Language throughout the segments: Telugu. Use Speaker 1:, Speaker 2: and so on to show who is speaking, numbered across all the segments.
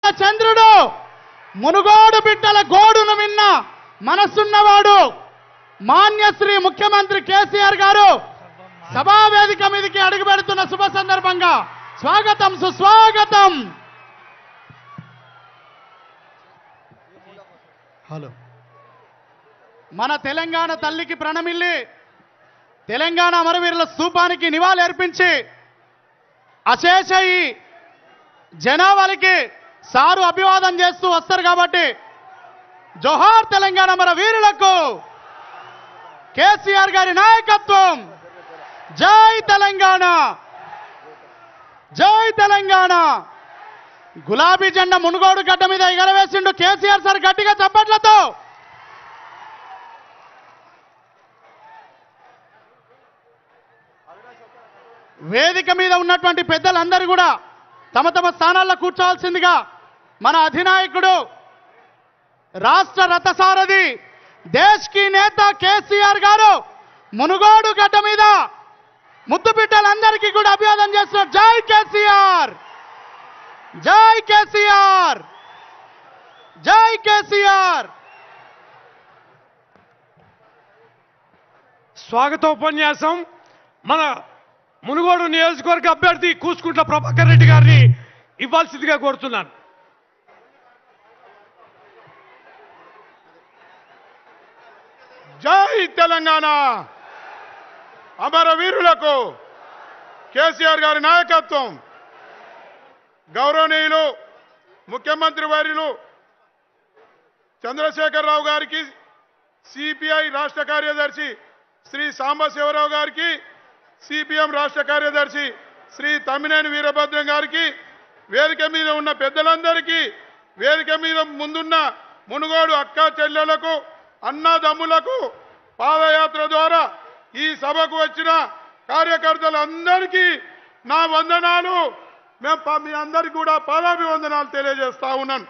Speaker 1: చంద్రుడు మునుగోడు బిడ్డల గోడును విన్న మనసున్నవాడు మాన్యశ్రీ ముఖ్యమంత్రి కేసీఆర్ గారు సభా వేదిక మీదకి అడుగు పెడుతున్న శుభ సందర్భంగా స్వాగతం సుస్వాగతం హలో మన తెలంగాణ తల్లికి ప్రణమిల్లి తెలంగాణ అమరవీరుల స్తూపానికి నివాళి అర్పించి అశేష ఈ జనాభాలకి సారు అభివాదం చేస్తూ వస్తారు కాబట్టి జోహార్ తెలంగాణ మన వీరులకు కేసీఆర్ గారి నాయకత్వం జై తెలంగాణ జై తెలంగాణ గులాబీ జెండా మునుగోడు గడ్డ మీద ఎగరవేసిండు కేసీఆర్ సార్ గట్టిగా చప్పట్లతో వేదిక మీద ఉన్నటువంటి పెద్దలందరూ కూడా తమ తమ స్థానాల్లో కూర్చోవాల్సిందిగా మన అధినాయకుడు రాష్ట్ర రథసారథి దేశ్ కి నేత కేసీఆర్ గారు మునుగోడు గడ్డ మీద ముద్దు బిడ్డలందరికీ కూడా అభివాదం చేస్తున్నారు జై కేసీఆర్ జై కేసీఆర్ జై కేసీఆర్
Speaker 2: స్వాగతోపన్యాసం మన మునుగోడు నియోజకవర్గ అభ్యర్థి కూసుకుంట్ల ప్రభాకర్ రెడ్డి గారిని ఇవ్వాల్సిందిగా కోరుతున్నాను
Speaker 3: జై తెలంగాణ అమరవీరులకు కేసీఆర్ గారి నాయకత్వం గౌరవనీయులు ముఖ్యమంత్రి వర్యులు చంద్రశేఖరరావు గారికి సిపిఐ రాష్ట్ర కార్యదర్శి శ్రీ సాంబశివరావు గారికి సిపిఎం రాష్ట్ర కార్యదర్శి శ్రీ తమ్మినేని వీరభద్రం గారికి వేదిక మీద ఉన్న పెద్దలందరికీ వేదిక మీద ముందున్న మునుగోడు అక్క చెల్లెలకు అన్నదమ్ములకు పాదయాత్ర ద్వారా ఈ సభకు వచ్చిన కార్యకర్తలందరికీ నా వందనాలు మేము ప- మీ అందరికీ కూడా పాదాభివందనాలు తెలియజేస్తా ఉన్నాను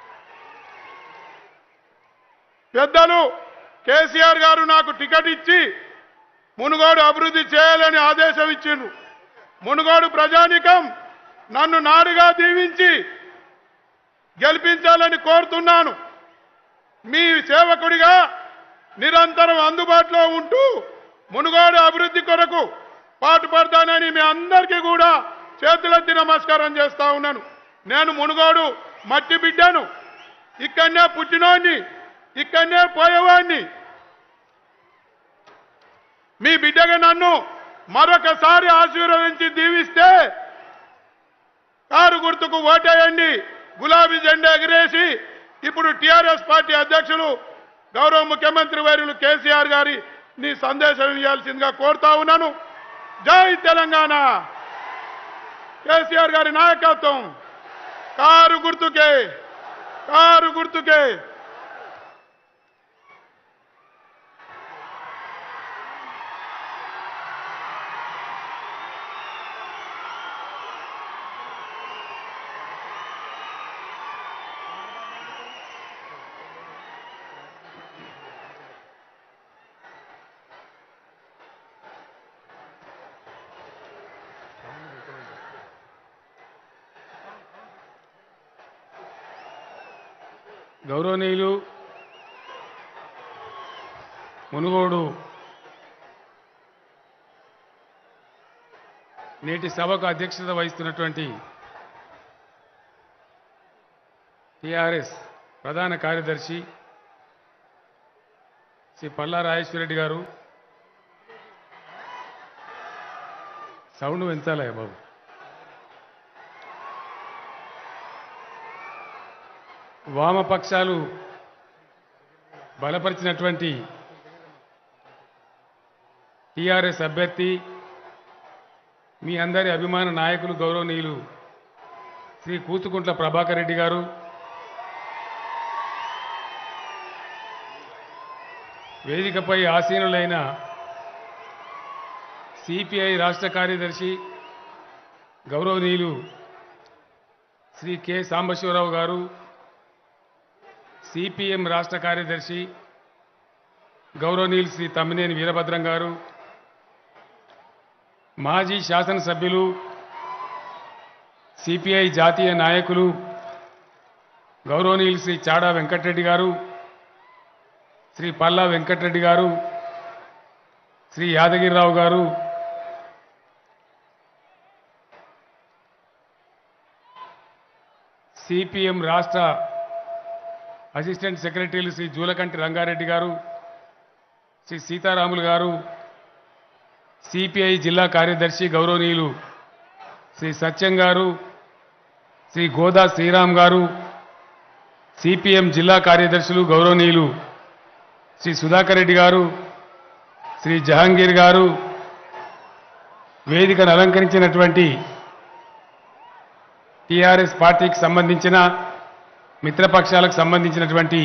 Speaker 3: పెద్దలు కేసీఆర్ గారు నాకు టికెట్ ఇచ్చి మునుగోడు అభివృద్ధి చేయాలని ఆదేశం ఇచ్చిండ్రు మునుగోడు ప్రజానికం నన్ను నాడుగా దీవించి గెలిపించాలని కోరుతున్నాను మీ సేవకుడిగా నిరంతరం అందుబాటులో ఉంటూ మునుగోడు అభివృద్ధి కొరకు పాటుపడతానని మీ అందరికీ కూడా చేతులెత్తి నమస్కారం చేస్తా ఉన్నాను నేను మునుగోడు మట్టి బిడ్డను ఇక్కడనే పుట్టినోడిని ఇక్కడనే పోయేవాడిని మీ బిడ్డగా నన్ను మరొకసారి ఆశీర్వదించి దీవిస్తే కారు గుర్తుకు ఓటేయండి గులాబీ జెండా ఎగిరేసి ఇప్పుడు టిఆర్ఎస్ పార్టీ అధ్యక్షులు గౌరవ ముఖ్యమంత్రి వర్యులు కేసీఆర్ గారి నీ సందేశం ఇవ్వాల్సిందిగా కోరుతా ఉన్నాను జై తెలంగాణ కేసీఆర్ గారి నాయకత్వం కారు గుర్తుకే కారు గుర్తుకే
Speaker 2: గౌరవనీయులు మునుగోడు నేటి సభకు అధ్యక్షత వహిస్తున్నటువంటి టిఆర్ఎస్ ప్రధాన కార్యదర్శి శ్రీ పల్లా రాజేశ్వరరెడ్డి గారు సౌండ్ పెంచాలయ్య బాబు వామపక్షాలు బలపరిచినటువంటి టిఆర్ఎస్ అభ్యర్థి మీ అందరి అభిమాన నాయకులు గౌరవనీయులు శ్రీ కూతుకుంట్ల ప్రభాకర్ రెడ్డి గారు వేదికపై ఆసీనులైన సిపిఐ రాష్ట్ర కార్యదర్శి గౌరవనీయులు శ్రీ కె సాంబశివరావు గారు సిపిఎం రాష్ట్ర కార్యదర్శి గౌరవనీయులు శ్రీ తమ్మినేని వీరభద్రం గారు మాజీ శాసనసభ్యులు సిపిఐ జాతీయ నాయకులు గౌరవనీయులు శ్రీ చాడా వెంకటరెడ్డి గారు శ్రీ పల్లా వెంకటరెడ్డి గారు శ్రీ యాదగిరిరావు గారు సిపిఎం రాష్ట్ర అసిస్టెంట్ సెక్రటరీలు శ్రీ జూలకంటి రంగారెడ్డి గారు శ్రీ సీతారాములు గారు సిపిఐ జిల్లా కార్యదర్శి గౌరవనీయులు శ్రీ సత్యం గారు శ్రీ గోదా శ్రీరామ్ గారు సిపిఎం జిల్లా కార్యదర్శులు గౌరవనీయులు శ్రీ సుధాకర్ రెడ్డి గారు శ్రీ జహాంగీర్ గారు వేదికను అలంకరించినటువంటి టిఆర్ఎస్ పార్టీకి సంబంధించిన మిత్రపక్షాలకు సంబంధించినటువంటి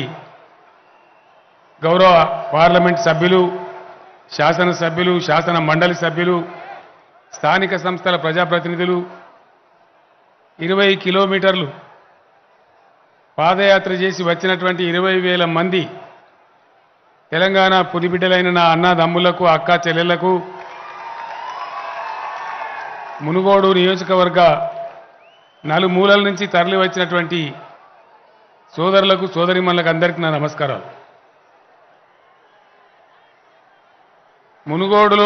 Speaker 2: గౌరవ పార్లమెంట్ సభ్యులు శాసనసభ్యులు శాసన మండలి సభ్యులు స్థానిక సంస్థల ప్రజాప్రతినిధులు ఇరవై కిలోమీటర్లు పాదయాత్ర చేసి వచ్చినటువంటి ఇరవై వేల మంది తెలంగాణ పులిబిడ్డలైన నా అన్నదమ్ములకు అక్క చెల్లెళ్లకు మునుగోడు నియోజకవర్గ నలుమూలల నుంచి తరలి వచ్చినటువంటి సోదరులకు సోదరిమణులకు అందరికీ నా నమస్కారాలు మునుగోడులో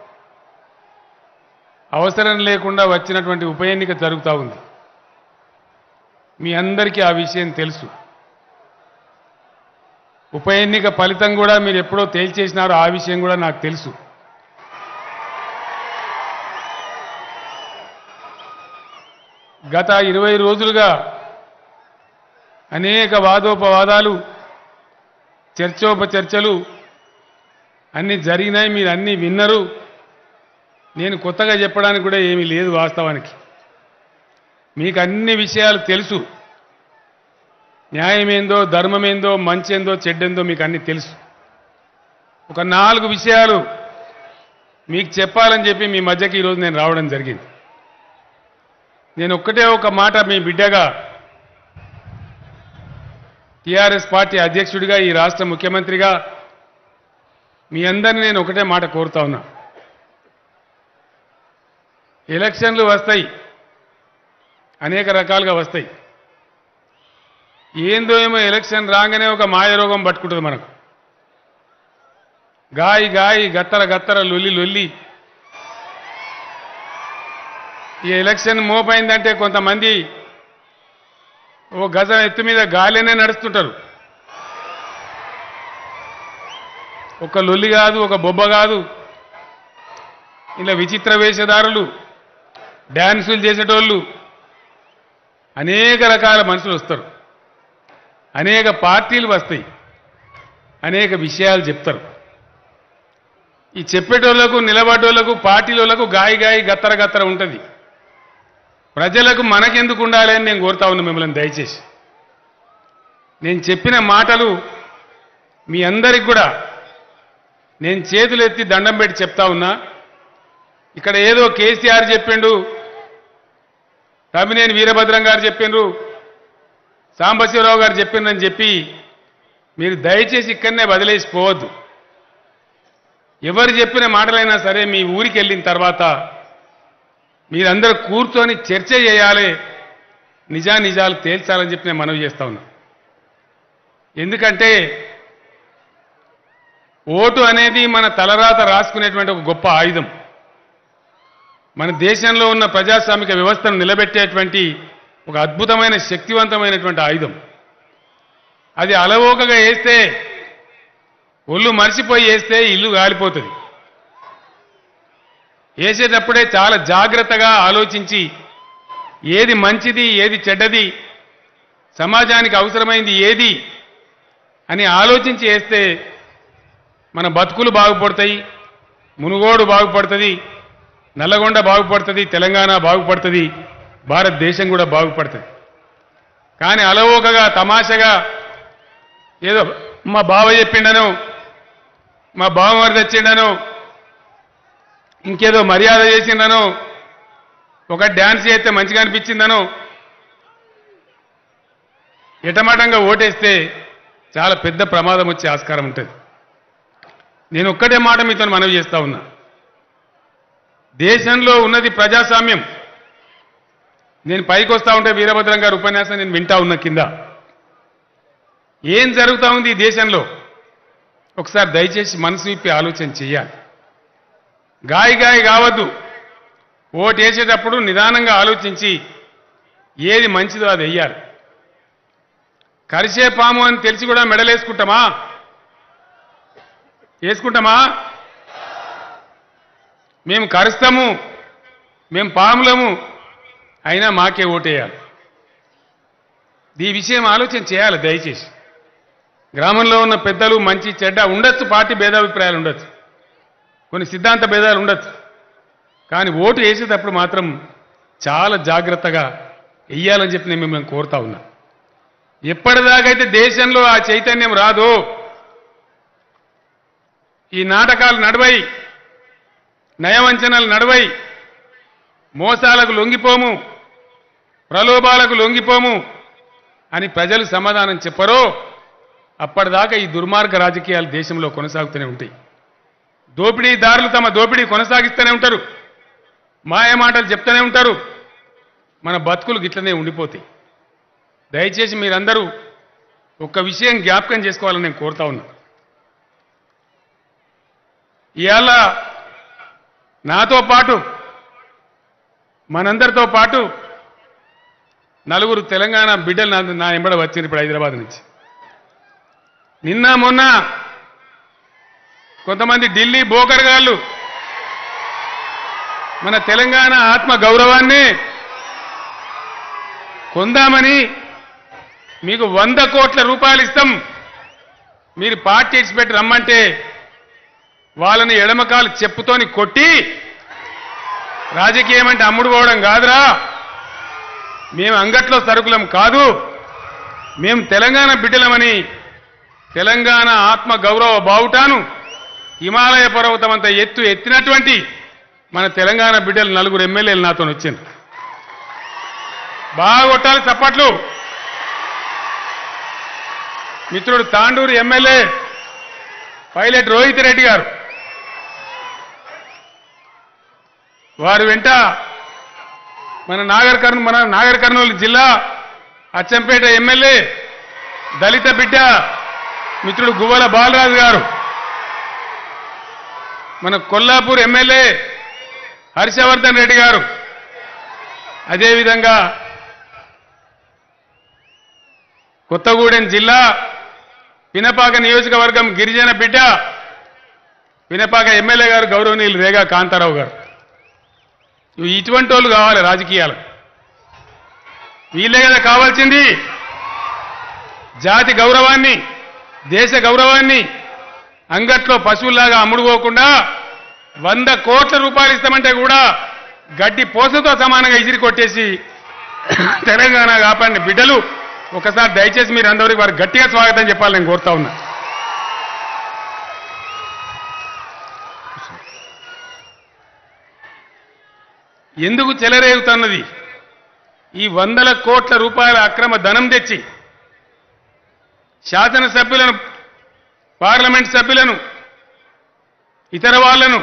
Speaker 2: అవసరం లేకుండా వచ్చినటువంటి ఉప ఎన్నిక జరుగుతూ ఉంది మీ అందరికీ ఆ విషయం తెలుసు ఉప ఎన్నిక ఫలితం కూడా మీరు ఎప్పుడో తేల్చేసినారో ఆ విషయం కూడా నాకు తెలుసు గత ఇరవై రోజులుగా అనేక వాదోపవాదాలు చర్చోపచర్చలు అన్నీ జరిగినాయి మీరు అన్నీ విన్నరు నేను కొత్తగా చెప్పడానికి కూడా ఏమీ లేదు వాస్తవానికి మీకు అన్ని విషయాలు తెలుసు న్యాయమేందో ధర్మమేందో మంచేందో చెడ్డేందో మీకు అన్ని తెలుసు ఒక నాలుగు విషయాలు మీకు చెప్పాలని చెప్పి మీ మధ్యకి ఈరోజు నేను రావడం జరిగింది నేను ఒక్కటే ఒక మాట మీ బిడ్డగా టీఆర్ఎస్ పార్టీ అధ్యక్షుడిగా ఈ రాష్ట్ర ముఖ్యమంత్రిగా మీ అందరిని నేను ఒకటే మాట కోరుతా ఉన్నా ఎలక్షన్లు వస్తాయి అనేక రకాలుగా వస్తాయి ఏందో ఏమో ఎలక్షన్ రాగానే ఒక మాయ రోగం పట్టుకుంటుంది మనకు గాయి గాయి గత్తర గత్తర లొల్లి లొల్లి ఈ ఎలక్షన్ మోపైందంటే కొంతమంది ఓ గజం ఎత్తు మీద గాలినే నడుస్తుంటారు ఒక లొల్లి కాదు ఒక బొబ్బ కాదు ఇలా విచిత్ర వేషధారులు డ్యాన్సులు చేసేటోళ్ళు అనేక రకాల మనుషులు వస్తారు అనేక పార్టీలు వస్తాయి అనేక విషయాలు చెప్తారు ఈ చెప్పేటోళ్లకు నిలబడ్డోళ్లకు పార్టీలోళ్లకు గాయి గాయి గత్తర గత్తర ఉంటుంది ప్రజలకు మనకెందుకు ఉండాలి అని నేను కోరుతా ఉన్నా మిమ్మల్ని దయచేసి నేను చెప్పిన మాటలు మీ అందరికి కూడా నేను చేతులు ఎత్తి దండం పెట్టి చెప్తా ఉన్నా ఇక్కడ ఏదో కేసీఆర్ చెప్పిండు తమ్మినేని వీరభద్రం గారు చెప్పిండ్రు సాంబశివరావు గారు చెప్పిండ్రని చెప్పి మీరు దయచేసి ఇక్కడనే వదిలేసి పోవద్దు ఎవరు చెప్పిన మాటలైనా సరే మీ ఊరికి వెళ్ళిన తర్వాత మీరందరూ కూర్చొని చర్చ చేయాలి నిజా నిజాలు తేల్చాలని చెప్పి నేను మనవి చేస్తా ఉన్నా ఎందుకంటే ఓటు అనేది మన తలరాత రాసుకునేటువంటి ఒక గొప్ప ఆయుధం మన దేశంలో ఉన్న ప్రజాస్వామిక వ్యవస్థను నిలబెట్టేటువంటి ఒక అద్భుతమైన శక్తివంతమైనటువంటి ఆయుధం అది అలవోకగా వేస్తే ఒళ్ళు మర్చిపోయి వేస్తే ఇల్లు గాలిపోతుంది వేసేటప్పుడే చాలా జాగ్రత్తగా ఆలోచించి ఏది మంచిది ఏది చెడ్డది సమాజానికి అవసరమైంది ఏది అని ఆలోచించి వేస్తే మన బతుకులు బాగుపడతాయి మునుగోడు బాగుపడుతుంది నల్లగొండ బాగుపడుతుంది తెలంగాణ బాగుపడుతుంది భారతదేశం కూడా బాగుపడుతుంది కానీ అలవోకగా తమాషగా ఏదో మా బావ చెప్పిండను మా బావమరిది వచ్చిండను ఇంకేదో మర్యాద చేసిండను ఒక డ్యాన్స్ చేస్తే మంచిగా అనిపించిందను ఎటమాటంగా ఓటేస్తే చాలా పెద్ద ప్రమాదం వచ్చే ఆస్కారం ఉంటుంది నేను ఒక్కటే మాట మీతో మనవి చేస్తా ఉన్నా దేశంలో ఉన్నది ప్రజాస్వామ్యం నేను పైకి వస్తా ఉంటే వీరభద్రం గారి ఉపన్యాసం నేను వింటా ఉన్నా కింద ఏం జరుగుతా ఉంది ఈ దేశంలో ఒకసారి దయచేసి మనసు విప్పి ఆలోచన చేయాలి గాయ గాయ కావద్దు ఓటు వేసేటప్పుడు నిదానంగా ఆలోచించి ఏది మంచిదో అది వెయ్యాలి కరిసే పాము అని తెలిసి కూడా మెడలేసుకుంటామా వేసుకుంటామా మేము కరుస్తాము మేము పాములము అయినా మాకే ఓటేయాలి ఈ విషయం ఆలోచన చేయాలి దయచేసి గ్రామంలో ఉన్న పెద్దలు మంచి చెడ్డ ఉండొచ్చు పార్టీ భేదాభిప్రాయాలు ఉండొచ్చు కొన్ని సిద్ధాంత భేదాలు ఉండొచ్చు కానీ ఓటు వేసేటప్పుడు మాత్రం చాలా జాగ్రత్తగా వెయ్యాలని చెప్పి నేను మిమ్మల్ని కోరుతా ఉన్నా ఎప్పటిదాకైతే దేశంలో ఆ చైతన్యం రాదో ఈ నాటకాలు నడవై నయవంచనలు నడవై మోసాలకు లొంగిపోము ప్రలోభాలకు లొంగిపోము అని ప్రజలు సమాధానం చెప్పరో అప్పటిదాకా ఈ దుర్మార్గ రాజకీయాలు దేశంలో కొనసాగుతూనే ఉంటాయి దోపిడీదారులు తమ దోపిడీ కొనసాగిస్తూనే ఉంటారు మాయ మాటలు చెప్తూనే ఉంటారు మన బతుకులు గిట్లనే ఉండిపోతాయి దయచేసి మీరందరూ ఒక్క విషయం జ్ఞాపకం చేసుకోవాలని నేను కోరుతా ఉన్నా ఇవాళ నాతో పాటు మనందరితో పాటు నలుగురు తెలంగాణ బిడ్డలు నా నా ఎంబడ వచ్చింది ఇప్పుడు హైదరాబాద్ నుంచి నిన్న మొన్న కొంతమంది ఢిల్లీ బోకర్గాళ్ళు మన తెలంగాణ ఆత్మ గౌరవాన్ని కొందామని మీకు వంద కోట్ల రూపాయలు ఇస్తాం మీరు పార్టీ ఇడిచిపెట్టి రమ్మంటే వాళ్ళని ఎడమకాలు చెప్పుతోని కొట్టి రాజకీయం అంటే అమ్ముడు పోవడం కాదురా మేము అంగట్లో సరుకులం కాదు మేము తెలంగాణ బిడ్డలమని తెలంగాణ ఆత్మ గౌరవ బావుటాను హిమాలయ పర్వతం అంత ఎత్తు ఎత్తినటువంటి మన తెలంగాణ బిడ్డలు నలుగురు ఎమ్మెల్యేలు నాతో వచ్చింది బాగా కొట్టాలి చప్పట్లు మిత్రుడు తాండూరు ఎమ్మెల్యే పైలట్ రోహిత్ రెడ్డి గారు వారు వెంట మన నాగర్ కర్నూలు మన నాగర్ కర్నూలు జిల్లా అచ్చంపేట ఎమ్మెల్యే దళిత బిడ్డ మిత్రుడు గువ్వల బాలరాజు గారు మన కొల్లాపూర్ ఎమ్మెల్యే హర్షవర్ధన్ రెడ్డి గారు అదేవిధంగా కొత్తగూడెం జిల్లా పినపాక నియోజకవర్గం గిరిజన బిడ్డ పినపాక ఎమ్మెల్యే గారు గౌరవనీయులు రేగా కాంతారావు గారు ఇవి ఇటువంటి వాళ్ళు కావాలి రాజకీయాలు వీళ్ళే కదా కావాల్సింది జాతి గౌరవాన్ని దేశ గౌరవాన్ని అంగట్లో పశువుల్లాగా అమ్ముడుపోకుండా వంద కోట్ల రూపాయలు ఇస్తామంటే కూడా గడ్డి పోసతో సమానంగా ఇసిరి కొట్టేసి తెలంగాణ కాపాడిన బిడ్డలు ఒకసారి దయచేసి మీరు అందరికి వారు గట్టిగా స్వాగతం చెప్పాలని నేను కోరుతా ఉన్నా ఎందుకు చెలరేగుతున్నది ఈ వందల కోట్ల రూపాయల అక్రమ ధనం తెచ్చి శాసనసభ్యులను పార్లమెంట్ సభ్యులను ఇతర వాళ్లను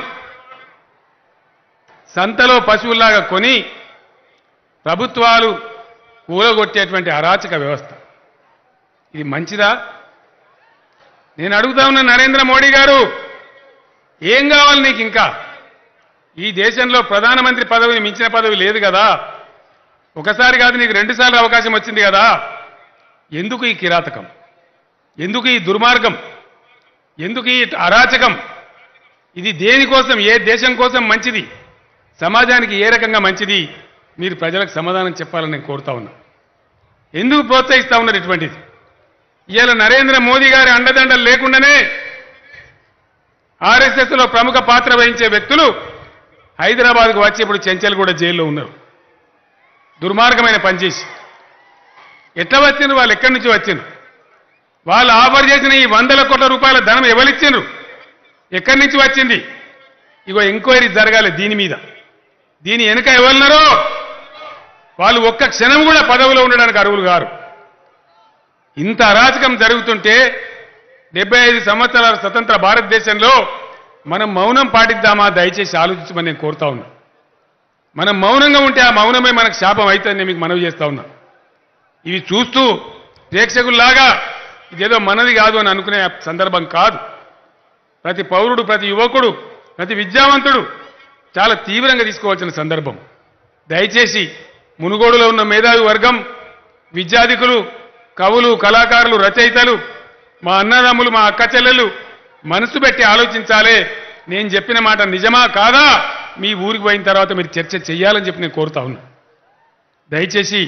Speaker 2: సంతలో పశువుల్లాగా కొని ప్రభుత్వాలు కూలగొట్టేటువంటి అరాచక వ్యవస్థ ఇది మంచిదా నేను అడుగుతా ఉన్న నరేంద్ర మోడీ గారు ఏం కావాలి నీకు ఇంకా ఈ దేశంలో ప్రధానమంత్రి పదవిని మించిన పదవి లేదు కదా ఒకసారి కాదు నీకు రెండుసార్లు అవకాశం వచ్చింది కదా ఎందుకు ఈ కిరాతకం ఎందుకు ఈ దుర్మార్గం ఎందుకు ఈ అరాచకం ఇది దేనికోసం ఏ దేశం కోసం మంచిది సమాజానికి ఏ రకంగా మంచిది మీరు ప్రజలకు సమాధానం చెప్పాలని నేను కోరుతా ఉన్నా ఎందుకు ప్రోత్సహిస్తా ఉన్నారు ఇటువంటిది ఇవాళ నరేంద్ర మోదీ గారి అండదండలు లేకుండానే ఆర్ఎస్ఎస్ లో ప్రముఖ పాత్ర వహించే వ్యక్తులు హైదరాబాద్కు వచ్చి ఇప్పుడు చెంచల్ కూడా జైల్లో ఉన్నారు దుర్మార్గమైన పనిచేసి ఎట్లా వచ్చిండ్రు వాళ్ళు ఎక్కడి నుంచి వచ్చిండ్రు వాళ్ళు ఆఫర్ చేసిన ఈ వందల కోట్ల రూపాయల ధనం ఎవరిచ్చిండ్రు ఎక్కడి నుంచి వచ్చింది ఇగో ఎంక్వైరీ జరగాలి దీని మీద దీని వెనుక ఎవరున్నారో వాళ్ళు ఒక్క క్షణం కూడా పదవిలో ఉండడానికి అర్హులు గారు ఇంత అరాచకం జరుగుతుంటే డెబ్బై ఐదు సంవత్సరాల స్వతంత్ర భారతదేశంలో మనం మౌనం పాటిద్దామా దయచేసి ఆలోచించమని నేను కోరుతా ఉన్నా మనం మౌనంగా ఉంటే ఆ మౌనమే మనకు శాపం అవుతుందని నేను మీకు మనవి చేస్తా ఉన్నా ఇవి చూస్తూ ప్రేక్షకుల్లాగా ఇదేదో మనది కాదు అని అనుకునే సందర్భం కాదు ప్రతి పౌరుడు ప్రతి యువకుడు ప్రతి విద్యావంతుడు చాలా తీవ్రంగా తీసుకోవాల్సిన సందర్భం దయచేసి మునుగోడులో ఉన్న మేధావి వర్గం విద్యాధికులు కవులు కళాకారులు రచయితలు మా అన్నదమ్ములు మా అక్క చెల్లెలు మనసు పెట్టి ఆలోచించాలే నేను చెప్పిన మాట నిజమా కాదా మీ ఊరికి పోయిన తర్వాత మీరు చర్చ చేయాలని చెప్పి నేను కోరుతా ఉన్నా దయచేసి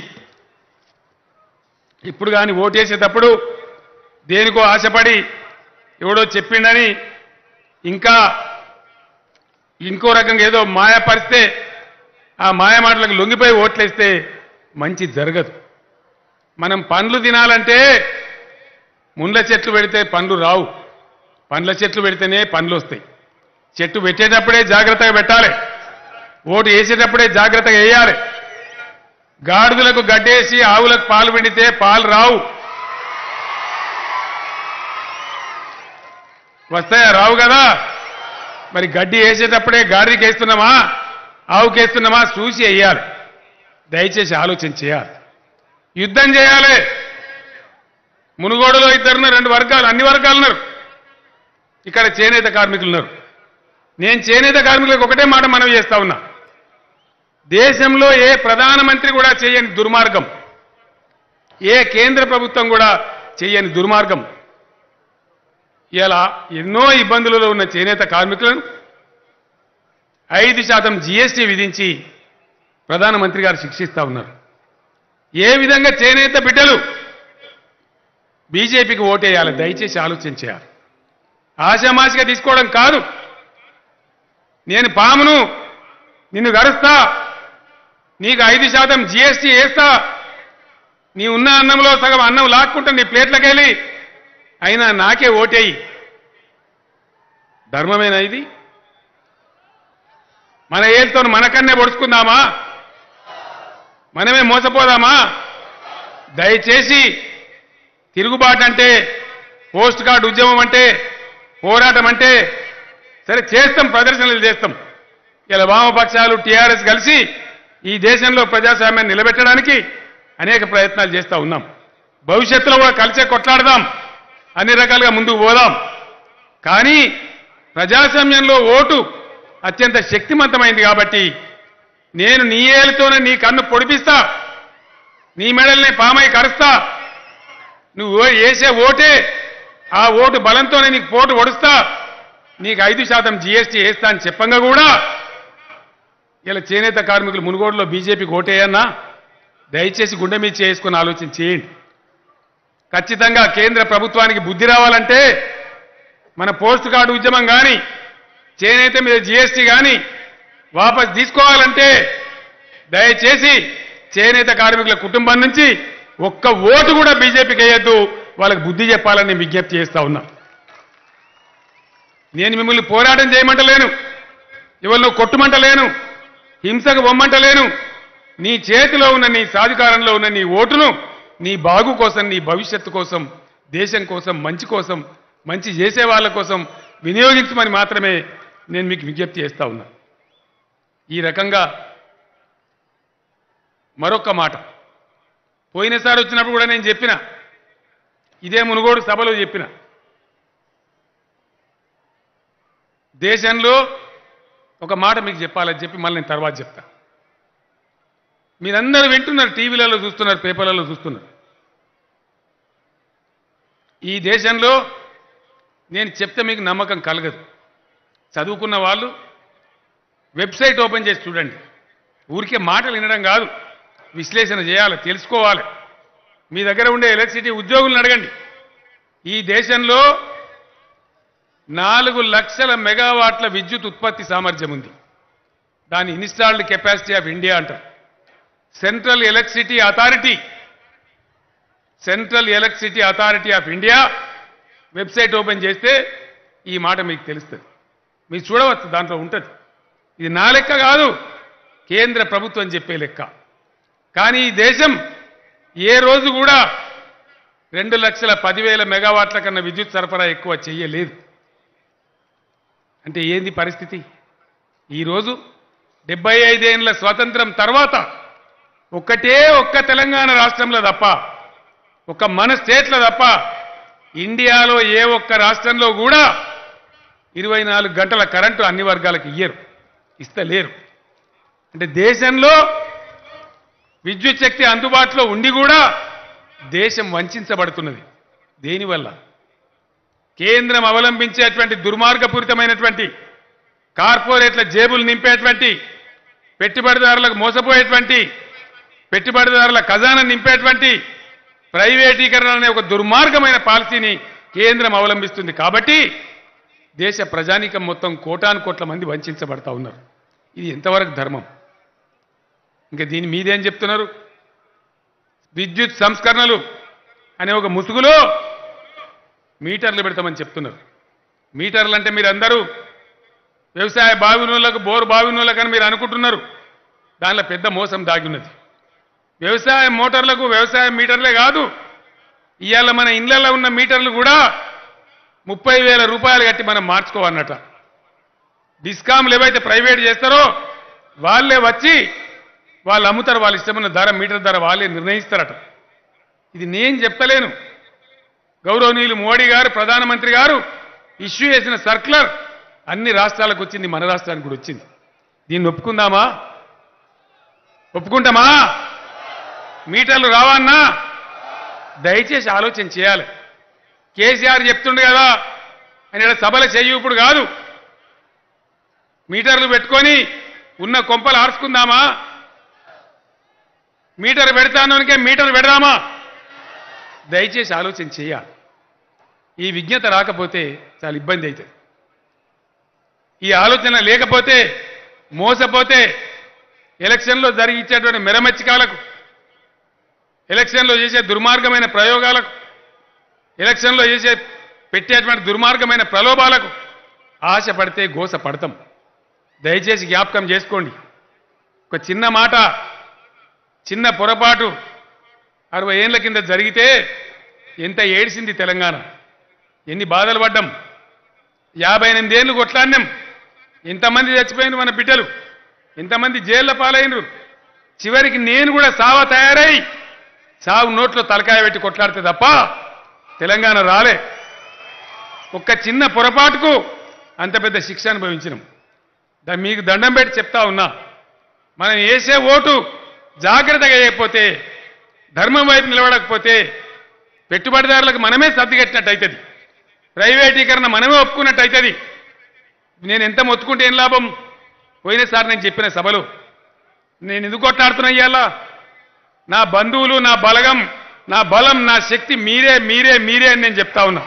Speaker 2: ఇప్పుడు కానీ ఓటేసేటప్పుడు దేనికో ఆశపడి ఎవడో చెప్పిండని ఇంకా ఇంకో రకంగా ఏదో మాయపరిస్తే ఆ మాయ మాటలకు లొంగిపోయి ఓట్లేస్తే మంచి జరగదు మనం పండ్లు తినాలంటే ముండ్ల చెట్లు పెడితే పండ్లు రావు పండ్ల చెట్లు పెడితేనే పండ్లు వస్తాయి చెట్టు పెట్టేటప్పుడే జాగ్రత్తగా పెట్టాలి ఓటు వేసేటప్పుడే జాగ్రత్తగా వేయాలి గాడిదలకు గడ్డేసి ఆవులకు పాలు పిండితే పాలు రావు వస్తాయా రావు కదా మరి గడ్డి వేసేటప్పుడే గాడిదకి వేస్తున్నామా ఆవుకి వేస్తున్నామా చూసి వేయాలి దయచేసి ఆలోచన చేయాలి యుద్ధం చేయాలి మునుగోడులో ఇద్దరున్నారు రెండు వర్గాలు అన్ని వర్గాలు ఉన్నారు ఇక్కడ చేనేత కార్మికులు ఉన్నారు నేను చేనేత కార్మికులకు ఒకటే మాట మనవి చేస్తా ఉన్నా దేశంలో ఏ ప్రధానమంత్రి కూడా చేయని దుర్మార్గం ఏ కేంద్ర ప్రభుత్వం కూడా చేయని దుర్మార్గం ఇలా ఎన్నో ఇబ్బందులలో ఉన్న చేనేత కార్మికులను ఐదు శాతం జీఎస్టీ విధించి ప్రధానమంత్రి గారు శిక్షిస్తా ఉన్నారు ఏ విధంగా చేనేత బిడ్డలు బీజేపీకి ఓటేయాలి దయచేసి ఆలోచన చేయాలి ఆశామాసిగా తీసుకోవడం కాదు నేను పామును నిన్ను గరుస్తా నీకు ఐదు శాతం జీఎస్టీ వేస్తా నీ ఉన్న అన్నంలో సగం అన్నం లాక్కుంటా నీ ప్లేట్లకెళ్ళి అయినా నాకే ఓటేయి ధర్మమేనా ఇది మన ఏళ్ళతో మనకన్నే పొడుచుకుందామా మనమే మోసపోదామా దయచేసి తిరుగుబాటు అంటే పోస్ట్ కార్డు ఉద్యమం అంటే పోరాటం అంటే సరే చేస్తాం ప్రదర్శనలు చేస్తాం ఇలా వామపక్షాలు టీఆర్ఎస్ కలిసి ఈ దేశంలో ప్రజాస్వామ్యాన్ని నిలబెట్టడానికి అనేక ప్రయత్నాలు చేస్తూ ఉన్నాం భవిష్యత్తులో కూడా కలిసే కొట్లాడదాం అన్ని రకాలుగా ముందుకు పోదాం కానీ ప్రజాస్వామ్యంలో ఓటు అత్యంత శక్తివంతమైంది కాబట్టి నేను నీ ఏలుతోనే నీ కన్ను పొడిపిస్తా నీ మెడల్ని పామై కరుస్తా నువ్వు వేసే ఓటే ఆ ఓటు బలంతోనే నీకు పోటు ఒడుస్తా నీకు ఐదు శాతం జీఎస్టీ వేస్తా అని చెప్పంగా కూడా ఇలా చేనేత కార్మికులు మునుగోడులో బీజేపీకి ఓటేయన్నా దయచేసి గుండె మీద చేసుకుని ఆలోచన చేయండి ఖచ్చితంగా కేంద్ర ప్రభుత్వానికి బుద్ధి రావాలంటే మన పోస్ట్ కార్డు ఉద్యమం కానీ చేనేత మీద జీఎస్టీ కానీ వాపస్ తీసుకోవాలంటే దయచేసి చేనేత కార్మికుల కుటుంబం నుంచి ఒక్క ఓటు కూడా బీజేపీకి వేయద్దు వాళ్ళకి బుద్ధి చెప్పాలని నేను విజ్ఞప్తి చేస్తా ఉన్నా నేను మిమ్మల్ని పోరాటం చేయమంటలేను ఇవాళ కొట్టుమంటలేను హింసకు బొమ్మంటలేను నీ చేతిలో ఉన్న నీ సాధికారంలో ఉన్న నీ ఓటును నీ బాగు కోసం నీ భవిష్యత్తు కోసం దేశం కోసం మంచి కోసం మంచి చేసే వాళ్ళ కోసం వినియోగించమని మాత్రమే నేను మీకు విజ్ఞప్తి చేస్తా ఉన్నా ఈ రకంగా మరొక మాట పోయినసారి వచ్చినప్పుడు కూడా నేను చెప్పిన ఇదే మునుగోడు సభలో చెప్పిన దేశంలో ఒక మాట మీకు చెప్పాలని చెప్పి మళ్ళీ నేను తర్వాత చెప్తా మీరందరూ వింటున్నారు టీవీలలో చూస్తున్నారు పేపర్లలో చూస్తున్నారు ఈ దేశంలో నేను చెప్తే మీకు నమ్మకం కలగదు చదువుకున్న వాళ్ళు వెబ్సైట్ ఓపెన్ చేసి చూడండి ఊరికే మాటలు వినడం కాదు విశ్లేషణ చేయాలి తెలుసుకోవాలి మీ దగ్గర ఉండే ఎలక్ట్రిసిటీ ఉద్యోగులను అడగండి ఈ దేశంలో నాలుగు లక్షల మెగావాట్ల విద్యుత్ ఉత్పత్తి సామర్థ్యం ఉంది దాని ఇన్స్టాల్డ్ కెపాసిటీ ఆఫ్ ఇండియా అంటారు central electricity authority central electricity authority of India website open చేస్తే ఈ మాట మీకు తెలుస్తుంది మీరు చూడవచ్చు దాంట్లో ఉంటుంది ఇది నా లెక్క కాదు కేంద్ర ప్రభుత్వం చెప్పే లెక్క కానీ ఈ దేశం ఏ రోజు కూడా రెండు లక్షల పదివేల మెగావాట్ల కన్నా విద్యుత్ సరఫరా ఎక్కువ చెయ్యలేదు అంటే ఏంది పరిస్థితి ఈరోజు డెబ్బై ఐదేళ్ల స్వాతంత్రం తర్వాత ఒక్కటే ఒక్క తెలంగాణ రాష్ట్రంలో తప్ప ఒక మన స్టేట్లో తప్ప ఇండియాలో ఏ ఒక్క రాష్ట్రంలో కూడా ఇరవై నాలుగు గంటల కరెంటు అన్ని వర్గాలకు ఇయ్యరు ఇస్తలేరు అంటే దేశంలో విద్యుత్ శక్తి అందుబాటులో ఉండి కూడా దేశం వంచబడుతున్నది దేనివల్ల కేంద్రం అవలంబించేటువంటి దుర్మార్గపూరితమైనటువంటి కార్పొరేట్ల జేబులు నింపేటువంటి పెట్టుబడిదారులకు మోసపోయేటువంటి పెట్టుబడిదారుల ఖజానా నింపేటువంటి ప్రైవేటీకరణ అనే ఒక దుర్మార్గమైన పాలసీని కేంద్రం అవలంబిస్తుంది కాబట్టి దేశ ప్రజానీకం మొత్తం కోటాను కోట్ల మంది వంచబడతా ఉన్నారు ఇది ఎంతవరకు ధర్మం ఇంకా దీని మీదేం చెప్తున్నారు విద్యుత్ సంస్కరణలు అనే ఒక ముసుగులో మీటర్లు పెడతామని చెప్తున్నారు మీటర్లు అంటే మీరు అందరూ వ్యవసాయ బావినోళ్ళకు బోరు బావినోళ్ళకని మీరు అనుకుంటున్నారు దానిలో పెద్ద మోసం దాగి ఉన్నది వ్యవసాయ మోటార్లకు వ్యవసాయ మీటర్లే కాదు ఇవాళ మన ఇళ్లలో ఉన్న మీటర్లు కూడా ముప్పై వేల రూపాయలు కట్టి మనం మార్చుకోవన్నట డిస్కామ్లు ఏవైతే ప్రైవేట్ చేస్తారో వాళ్ళే వచ్చి వాళ్ళు అమ్ముతారు వాళ్ళ ఇష్టమైన ధర మీటర్ ధర వాళ్ళే నిర్ణయిస్తారట ఇది నేను చెప్తలేను గౌరవనీయులు మోడీ గారు ప్రధానమంత్రి గారు ఇష్యూ చేసిన సర్క్యులర్ అన్ని రాష్ట్రాలకు వచ్చింది మన రాష్ట్రానికి కూడా వచ్చింది దీన్ని ఒప్పుకుందామా ఒప్పుకుంటామా మీటర్లు రావన్నా దయచేసి ఆలోచన చేయాలి కేసీఆర్ చెప్తుండు కదా అని ఈడ సభల చెయ్యి ఇప్పుడు కాదు మీటర్లు పెట్టుకొని ఉన్న కొంపలు ఆర్చుకుందామా మీటర్ పెడతానోనికే మీటర్ పెడదామా దయచేసి ఆలోచన చేయాలి ఈ విజ్ఞత రాకపోతే చాలా ఇబ్బంది అవుతుంది ఈ ఆలోచన లేకపోతే మోసపోతే ఎలక్షన్లో జరిగించేటువంటి మెరమచ్చికాలకు ఎలక్షన్లో చేసే దుర్మార్గమైన ప్రయోగాలకు ఎలక్షన్లో చేసే పెట్టేటువంటి దుర్మార్గమైన ప్రలోభాలకు ఆశపడితే గోస పడతాం దయచేసి జ్ఞాపకం చేసుకోండి ఒక చిన్న మాట చిన్న పొరపాటు అరవై ఏళ్ల కింద జరిగితే ఎంత ఏడిసింది తెలంగాణ ఎన్ని బాధలు పడ్డాం యాభై ఎనిమిదేళ్ళు కొట్లాడినాం ఎంతమంది చచ్చిపోయిన మన బిడ్డలు ఎంతమంది జైళ్ళ పాలైనరు చివరికి నేను కూడా సావ తయారై సావు నోట్లో తలకాయ పెట్టి కొట్లాడితే తప్ప తెలంగాణ రాలే ఒక్క చిన్న పొరపాటుకు అంత పెద్ద శిక్ష అనుభవించినాం దా మీకు దండం పెట్టి చెప్తా ఉన్నా మనం వేసే ఓటు జాగ్రత్తగా చేయకపోతే ధర్మం వైపు నిలబడకపోతే పెట్టుబడిదారులకు మనమే సర్దిగట్టినట్టు అవుతుంది ప్రైవేటీకరణ మనమే ఒప్పుకున్నట్టు అవుతుంది నేను ఎంత మొత్తుకుంటే ఏం లాభం పోయినసారి నేను చెప్పిన సభలో నేను ఎందుకు కొట్లాడుతున్నా ఇవాళ నా బంధువులు నా బలగం నా బలం నా శక్తి మీరే మీరే మీరే అని నేను చెప్తా ఉన్నా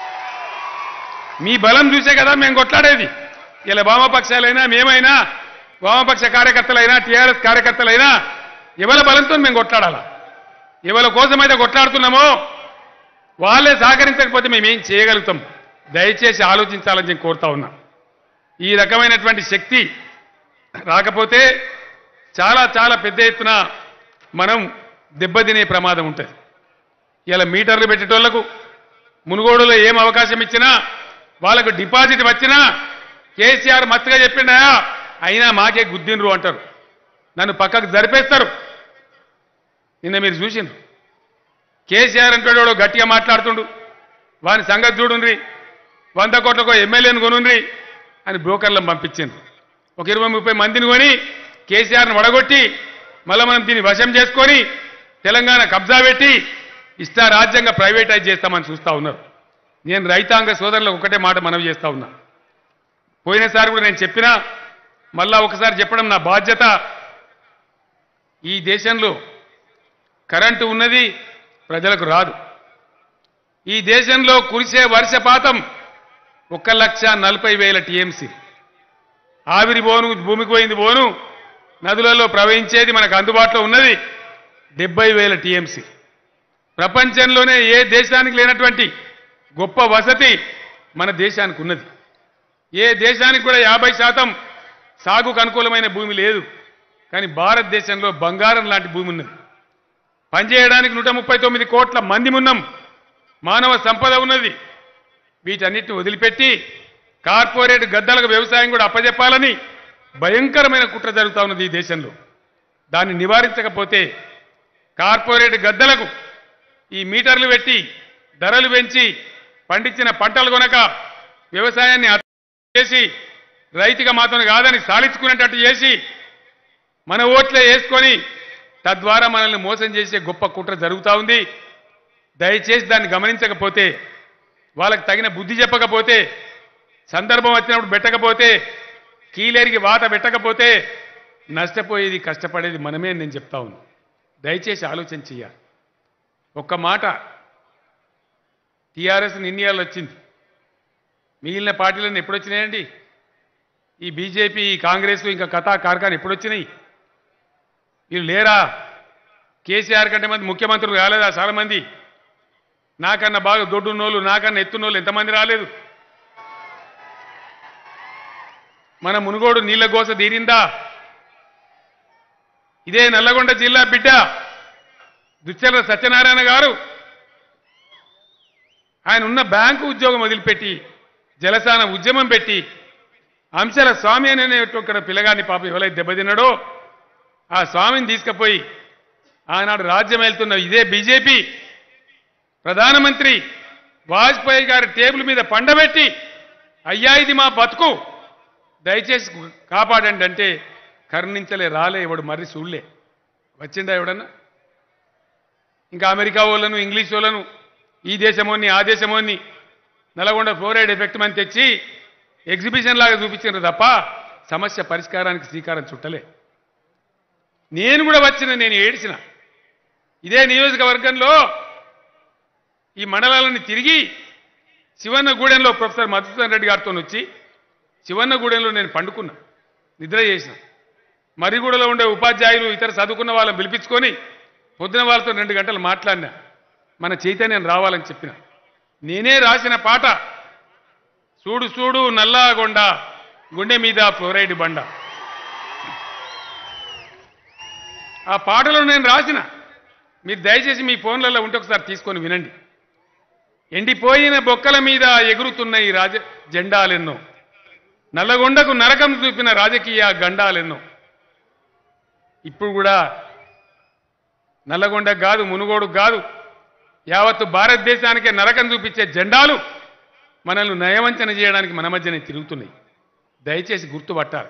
Speaker 2: మీ బలం చూసే కదా మేము కొట్లాడేది ఇలా వామపక్షాలైనా మేమైనా వామపక్ష కార్యకర్తలైనా టీఆర్ఎస్ కార్యకర్తలైనా ఎవరి బలంతో మేము కొట్లాడాలా ఎవరి కోసమైతే కొట్లాడుతున్నామో వాళ్ళే సహకరించకపోతే మేమేం చేయగలుగుతాం దయచేసి ఆలోచించాలని నేను కోరుతా ఉన్నా ఈ రకమైనటువంటి శక్తి రాకపోతే చాలా చాలా పెద్ద ఎత్తున మనం దెబ్బతినే ప్రమాదం ఉంటుంది ఇలా మీటర్లు పెట్టేటోళ్లకు మునుగోడులో ఏం అవకాశం ఇచ్చినా వాళ్ళకు డిపాజిట్ వచ్చినా కేసీఆర్ మత్తుగా చెప్పిండా అయినా మాకే గుద్దిండ్రు అంటారు నన్ను పక్కకు జరిపేస్తారు నిన్న మీరు చూసిండ్రు కేసీఆర్ అంటే వాడు గట్టిగా మాట్లాడుతుండు వాని సంగతి చూడుండ్రి వంద కోట్లకు ఎమ్మెల్యేని కొనుండ్రి అని బ్రోకర్లను పంపించిండ్రు ఒక ఇరవై ముప్పై మందిని కొని కేసీఆర్ని వడగొట్టి మళ్ళీ మనం దీన్ని వశం చేసుకొని తెలంగాణ కబ్జా పెట్టి ఇష్ట రాజ్యంగా ప్రైవేటైజ్ చేస్తామని చూస్తా ఉన్నారు నేను రైతాంగ సోదరులకు ఒకటే మాట మనవి చేస్తా ఉన్నా పోయినసారి కూడా నేను చెప్పినా మళ్ళా ఒకసారి చెప్పడం నా బాధ్యత ఈ దేశంలో కరెంటు ఉన్నది ప్రజలకు రాదు ఈ దేశంలో కురిసే వర్షపాతం ఒక లక్ష నలభై వేల టీఎంసీ ఆవిరి బోను భూమికి పోయింది బోను నదులలో ప్రవహించేది మనకు అందుబాటులో ఉన్నది డెబ్బై వేల టీఎంసీ ప్రపంచంలోనే ఏ దేశానికి లేనటువంటి గొప్ప వసతి మన దేశానికి ఉన్నది ఏ దేశానికి కూడా యాభై శాతం సాగుకు అనుకూలమైన భూమి లేదు కానీ భారతదేశంలో బంగారం లాంటి భూమి ఉన్నది పనిచేయడానికి నూట ముప్పై తొమ్మిది కోట్ల మంది ఉన్నాం మానవ సంపద ఉన్నది వీటన్నిటిని వదిలిపెట్టి కార్పొరేట్ గద్దలకు వ్యవసాయం కూడా అప్పజెప్పాలని భయంకరమైన కుట్ర జరుగుతా ఉన్నది ఈ దేశంలో దాన్ని నివారించకపోతే కార్పొరేట్ గద్దలకు ఈ మీటర్లు పెట్టి ధరలు పెంచి పండించిన పంటలు కొనక వ్యవసాయాన్ని అత- చేసి రైతుగా మాత్రం కాదని సాలించుకునేటట్టు చేసి మన ఓట్లే వేసుకొని తద్వారా మనల్ని మోసం చేసే గొప్ప కుట్ర జరుగుతూ ఉంది దయచేసి దాన్ని గమనించకపోతే వాళ్ళకి తగిన బుద్ధి చెప్పకపోతే సందర్భం వచ్చినప్పుడు పెట్టకపోతే కీలేరికి వాత పెట్టకపోతే నష్టపోయేది కష్టపడేది మనమే అని నేను చెప్తా ఉన్నాను దయచేసి ఆలోచన చెయ్యాలి ఒక్క మాట టీఆర్ఎస్ నిర్ణయాలు వచ్చింది మిగిలిన పార్టీలను ఎప్పుడు వచ్చినాయండి ఈ బీజేపీ ఈ కాంగ్రెస్ ఇంకా కథా కార్ఖాన్ ఎప్పుడు వచ్చినాయి వీళ్ళు లేరా కేసీఆర్ కంటే మంది ముఖ్యమంత్రులు రాలేదా చాలా మంది నాకన్నా బాగా దొడ్డున్నోళ్ళు నాకన్నా ఎత్తున్నోళ్ళు ఎంతమంది రాలేదు మన మునుగోడు నీళ్ల గోస తీరిందా ఇదే నల్లగొండ జిల్లా బిడ్డ దుచ్చల సత్యనారాయణ గారు ఆయన ఉన్న బ్యాంకు ఉద్యోగం వదిలిపెట్టి జలసాన ఉద్యమం పెట్టి అంశాల స్వామి అనే ఒక పిల్లగాన్ని పాప ఎవరైతే దెబ్బతిన్నాడో ఆ స్వామిని తీసుకుపోయి ఆనాడు రాజ్యం వెళ్తున్న ఇదే బీజేపీ ప్రధానమంత్రి వాజ్పేయి గారి టేబుల్ మీద పండబెట్టి అయ్యా ఇది మా బతుకు దయచేసి కాపాడండి అంటే కరుణించలే రాలే ఎవడు మర్రి చూడలే వచ్చిందా ఎవడన్నా ఇంకా అమెరికా వాళ్ళను ఇంగ్లీష్ వాళ్ళను ఈ దేశమోని ఆ దేశమోని నల్గొండ ఫ్లోరైడ్ ఎఫెక్ట్ అని తెచ్చి ఎగ్జిబిషన్ లాగా చూపించారు తప్ప సమస్య పరిష్కారానికి శ్రీకారం చుట్టలే నేను కూడా వచ్చిన నేను ఏడిచిన ఇదే నియోజకవర్గంలో ఈ మండలాలను తిరిగి శివన్నగూడెంలో ప్రొఫెసర్ మధుసూదన్ రెడ్డి గారితో వచ్చి శివన్నగూడెంలో నేను పండుకున్నా నిద్ర చేసిన మరిగూడలో ఉండే ఉపాధ్యాయులు ఇతర చదువుకున్న వాళ్ళని పిలిపించుకొని పొద్దున వాళ్ళతో రెండు గంటలు మాట్లాడినా మన చైతన్యం రావాలని చెప్పిన నేనే రాసిన పాట చూడు చూడు నల్లాగొండ గుండె మీద ఫ్లోరైడ్ బండ ఆ పాటలో నేను రాసిన మీరు దయచేసి మీ ఫోన్లలో ఉంటే ఒకసారి తీసుకొని వినండి ఎండిపోయిన బొక్కల మీద ఎగురుతున్న ఈ రాజ జెండాలెన్నో నల్లగొండకు నరకం చూపిన రాజకీయ గండాలెన్నో ఇప్పుడు కూడా నల్లగొండ కాదు మునుగోడు కాదు యావత్తు భారతదేశానికే నరకం చూపించే జెండాలు మనల్ని నయవంచన చేయడానికి మన మధ్యనే తిరుగుతున్నాయి దయచేసి గుర్తుపట్టాలి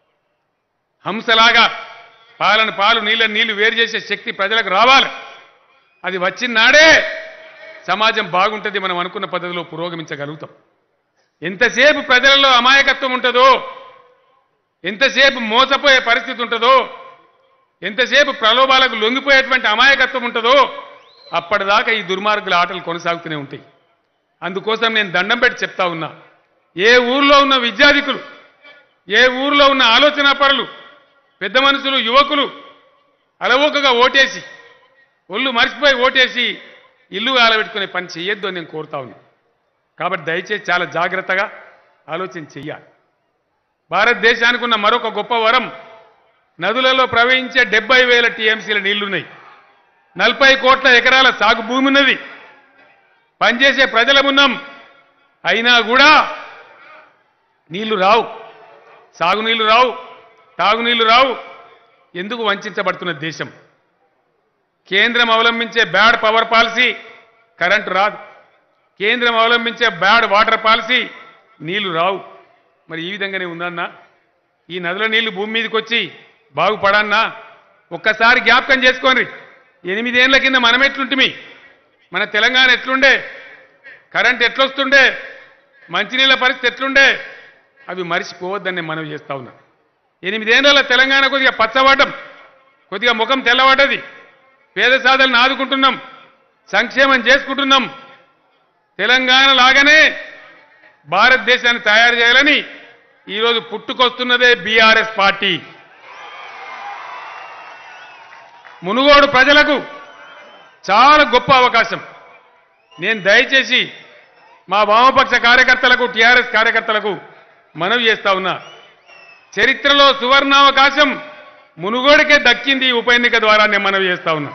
Speaker 2: హంసలాగా పాలను పాలు నీళ్ళ నీళ్లు వేరు చేసే శక్తి ప్రజలకు రావాలి అది వచ్చిన నాడే సమాజం బాగుంటుంది మనం అనుకున్న పద్ధతిలో పురోగమించగలుగుతాం ఎంతసేపు ప్రజలలో అమాయకత్వం ఉంటుందో ఎంతసేపు మోసపోయే పరిస్థితి ఉంటుందో ఎంతసేపు ప్రలోభాలకు లొంగిపోయేటువంటి అమాయకత్వం ఉంటుందో అప్పటిదాకా ఈ దుర్మార్గుల ఆటలు కొనసాగుతూనే ఉంటాయి అందుకోసం నేను దండం పెట్టి చెప్తా ఉన్నా ఏ ఊర్లో ఉన్న విద్యాధికులు ఏ ఊర్లో ఉన్న ఆలోచన పరులు పెద్ద మనుషులు యువకులు అలవోకగా ఓటేసి ఒళ్ళు మర్చిపోయి ఓటేసి ఇల్లు ఆలబెట్టుకునే పని చేయొద్దు అని నేను కోరుతా ఉన్నా కాబట్టి దయచేసి చాలా జాగ్రత్తగా ఆలోచన చెయ్యాలి భారతదేశానికి ఉన్న మరొక గొప్ప వరం నదులలో ప్రవహించే డెబ్బై వేల టీఎంసీల నీళ్లున్నాయి నలభై కోట్ల ఎకరాల సాగు భూమి ఉన్నది పనిచేసే ప్రజలమున్నాం అయినా కూడా నీళ్లు రావు సాగునీళ్లు రావు తాగునీళ్లు రావు ఎందుకు వంచబడుతున్న దేశం కేంద్రం అవలంబించే బ్యాడ్ పవర్ పాలసీ కరెంటు రాదు కేంద్రం అవలంబించే బ్యాడ్ వాటర్ పాలసీ నీళ్లు రావు మరి ఈ విధంగానే ఉందన్నా ఈ నదుల నీళ్లు భూమి మీదకి వచ్చి బాగుపడన్నా ఒక్కసారి జ్ఞాపకం చేసుకోండి ఎనిమిదేళ్ల కింద మనం ఎట్లుంటిమి మన తెలంగాణ ఎట్లుండే కరెంట్ ఎట్లొస్తుండే మంచినీళ్ళ పరిస్థితి ఎట్లుండే అవి మరిచిపోవద్దని నేను మనవి చేస్తా ఉన్నా ఎనిమిదేళ్ల తెలంగాణ కొద్దిగా పచ్చబడ్డం కొద్దిగా ముఖం తెల్లబడ్డది పేద సాధనను ఆదుకుంటున్నాం సంక్షేమం చేసుకుంటున్నాం తెలంగాణ లాగానే భారతదేశాన్ని తయారు చేయాలని ఈరోజు పుట్టుకొస్తున్నదే బీఆర్ఎస్ పార్టీ మునుగోడు ప్రజలకు చాలా గొప్ప అవకాశం నేను దయచేసి మా వామపక్ష కార్యకర్తలకు టీఆర్ఎస్ కార్యకర్తలకు మనవి చేస్తా ఉన్నా చరిత్రలో సువర్ణావకాశం మునుగోడుకే దక్కింది ఈ ఉప ఎన్నిక ద్వారా నేను మనవి చేస్తా ఉన్నా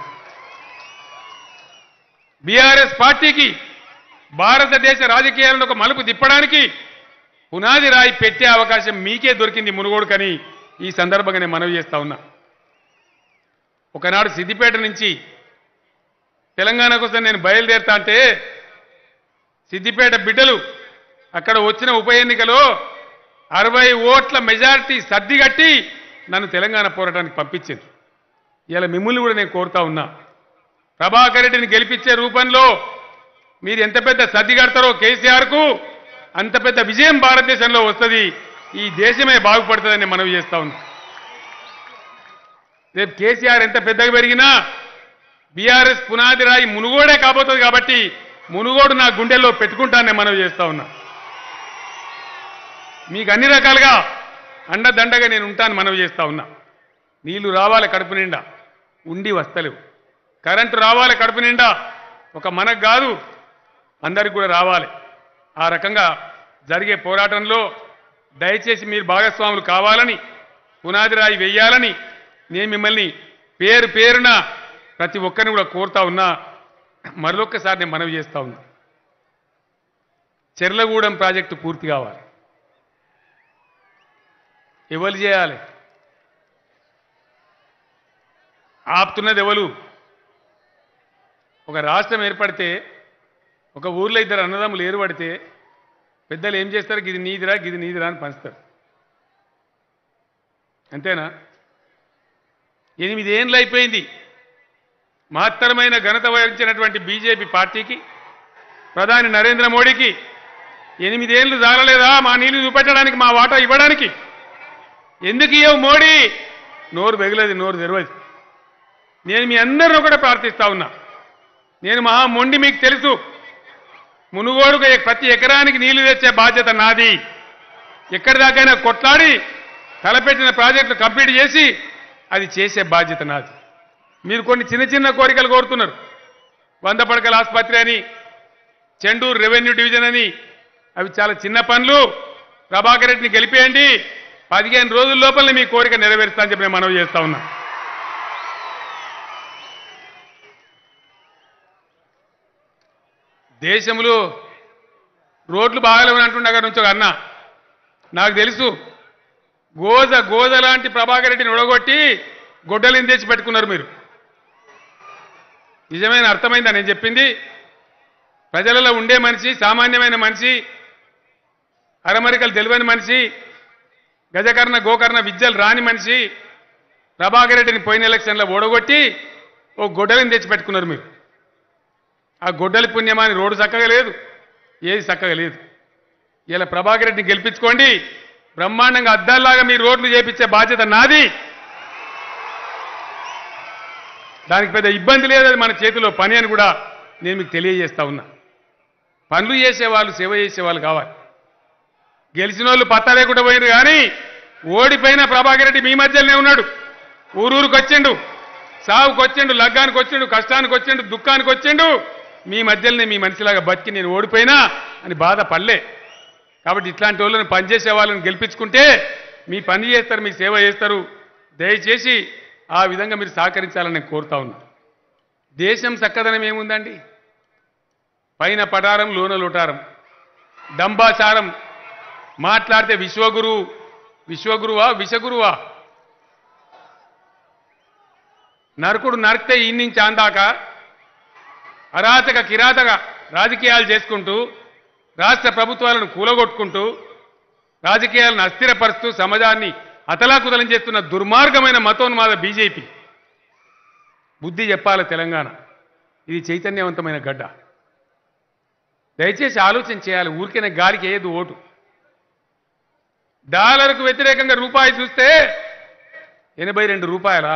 Speaker 2: బీఆర్ఎస్ పార్టీకి భారతదేశ రాజకీయాలను ఒక మలుపు తిప్పడానికి పునాది రాయి పెట్టే అవకాశం మీకే దొరికింది మునుగోడుకని ఈ సందర్భంగా నేను మనవి చేస్తా ఉన్నా ఒకనాడు సిద్దిపేట నుంచి తెలంగాణ కోసం నేను బయలుదేరుతా అంటే సిద్దిపేట బిడ్డలు అక్కడ వచ్చిన ఉప ఎన్నికలో అరవై ఓట్ల మెజారిటీ సర్దిగట్టి నన్ను తెలంగాణ పోరాటానికి పంపించింది ఇలా మిమ్మల్ని కూడా నేను కోరుతా ఉన్నా ప్రభాకర్ రెడ్డిని గెలిపించే రూపంలో మీరు ఎంత పెద్ద సర్ది కడతారో కేసీఆర్కు అంత పెద్ద విజయం భారతదేశంలో వస్తుంది ఈ దేశమే బాగుపడుతుందని నేను మనవి చేస్తా ఉన్నా రేపు కేసీఆర్ ఎంత పెద్దగా పెరిగినా బీఆర్ఎస్ పునాది రాయి మునుగోడే కాబోతుంది కాబట్టి మునుగోడు నా గుండెల్లో పెట్టుకుంటానని మనవి చేస్తా ఉన్నా మీకు అన్ని రకాలుగా అండదండగా నేను ఉంటాను మనవి చేస్తా ఉన్నా నీళ్లు రావాలి కడుపు నిండా ఉండి వస్తలేవు కరెంటు రావాలి కడుపు నిండా ఒక మనకు కాదు అందరికి కూడా రావాలి ఆ రకంగా జరిగే పోరాటంలో దయచేసి మీరు భాగస్వాములు కావాలని పునాది రాయి వెయ్యాలని నేను మిమ్మల్ని పేరు పేరున ప్రతి ఒక్కరిని కూడా కోరుతా ఉన్నా మరొక్కసారి నేను మనవి చేస్తా ఉన్నా చెర్లగూడెం ప్రాజెక్టు పూర్తి కావాలి ఎవరు చేయాలి ఆపుతున్నది ఎవరు ఒక రాష్ట్రం ఏర్పడితే ఒక ఊర్లో ఇద్దరు అన్నదమ్ములు ఏర్పడితే పెద్దలు ఏం చేస్తారు గిది నీదిరా గిది నీదిరా అని పంచుతారు అంతేనా ఎనిమిదేళ్ళు అయిపోయింది మహత్తరమైన ఘనత వహించినటువంటి బీజేపీ పార్టీకి ప్రధాని నరేంద్ర మోడీకి ఎనిమిదేళ్లు జాలలేదా మా నీళ్లు చూపెట్టడానికి మా వాటా ఇవ్వడానికి ఎందుకు ఇవ్వవు మోడీ నోరు వెగలది నోరు తెరవదు నేను మీ అందరిని కూడా ప్రార్థిస్తా ఉన్నా నేను మహా మొండి మీకు తెలుసు మునుగోడుకు ఎ- ప్రతి ఎకరానికి నీళ్లు తెచ్చే బాధ్యత నాది ఎక్కడి దాకైనా కొట్లాడి తలపెట్టిన ప్రాజెక్టులు కంప్లీట్ చేసి అది చేసే బాధ్యత నాది మీరు కొన్ని చిన్న చిన్న కోరికలు కోరుతున్నారు వంద పడకల ఆసుపత్రి అని చెండూరు రెవెన్యూ డివిజన్ అని అవి చాలా చిన్న పనులు ప్రభాకర్ రెడ్డిని గెలిపేయండి పదిహేను రోజుల లోపలనే మీ కోరిక నెరవేరుస్తా అని చెప్పి నేను మనవి చేస్తా ఉన్నా దేశంలో రోడ్లు బాగాలేవని అంటుండే అక్కడ నుంచి ఒక అన్న నాకు తెలుసు గోజ గోజ లాంటి ప్రభాకర్ రెడ్డిని ఉడగొట్టి గొడ్డలిని తెచ్చి పెట్టుకున్నారు మీరు నిజమైన అర్థమైందా నేను చెప్పింది ప్రజలలో ఉండే మనిషి సామాన్యమైన మనిషి అరమరికలు తెలివని మనిషి గజకర్ణ గోకర్ణ విద్యలు రాని మనిషి ప్రభాకర్ రెడ్డిని పోయిన ఎలక్షన్లో ఓడగొట్టి ఓ గొడ్డలిని తెచ్చి పెట్టుకున్నారు మీరు ఆ గొడ్డలి పుణ్యమాని రోడ్డు చక్కగా లేదు ఏది చక్కగా లేదు ఇలా ప్రభాకర్ రెడ్డిని గెలిపించుకోండి బ్రహ్మాండంగా అద్దాల్లాగా మీ రోడ్లు చేపించే బాధ్యత నాది దానికి పెద్ద ఇబ్బంది లేదు అది మన చేతిలో పని అని కూడా నేను మీకు తెలియజేస్తా ఉన్నా పనులు చేసేవాళ్ళు సేవ చేసేవాళ్ళు కావాలి గెలిచిన వాళ్ళు పత్తా లేకుండా పోయినారు కానీ ఓడిపోయిన ప్రభాకర్ రెడ్డి మీ మధ్యలోనే ఉన్నాడు ఊరూరికి వచ్చిండు సావుకు వచ్చిండు లగ్గానికి వచ్చిండు కష్టానికి వచ్చిండు దుఃఖానికి వచ్చిండు మీ మధ్యలోనే మీ మనిషిలాగా బతికి నేను ఓడిపోయినా అని బాధ పడలే కాబట్టి ఇట్లాంటి వాళ్ళని పనిచేసే వాళ్ళని గెలిపించుకుంటే మీ పని చేస్తారు మీ సేవ చేస్తారు దయచేసి ఆ విధంగా మీరు సహకరించాలని నేను కోరుతా ఉన్నా దేశం చక్కదనం ఏముందండి పైన పటారం లోన లోటారం డంబాచారం మాట్లాడితే విశ్వగురు విశ్వగురువా విషగురువా నరకుడు నరికితే ఈ నుంచి అందాక అరాచక కిరాతక రాజకీయాలు చేసుకుంటూ రాష్ట్ర ప్రభుత్వాలను కూలగొట్టుకుంటూ రాజకీయాలను అస్థిరపరుస్తూ సమాజాన్ని అతలాకుతలం చేస్తున్న దుర్మార్గమైన మతోన్మాద బీజేపీ బుద్ధి చెప్పాలి తెలంగాణ ఇది చైతన్యవంతమైన గడ్డ దయచేసి ఆలోచన చేయాలి ఊరికైనా గాలికి ఏది ఓటు డాలర్కు వ్యతిరేకంగా రూపాయి చూస్తే ఎనభై రెండు రూపాయలా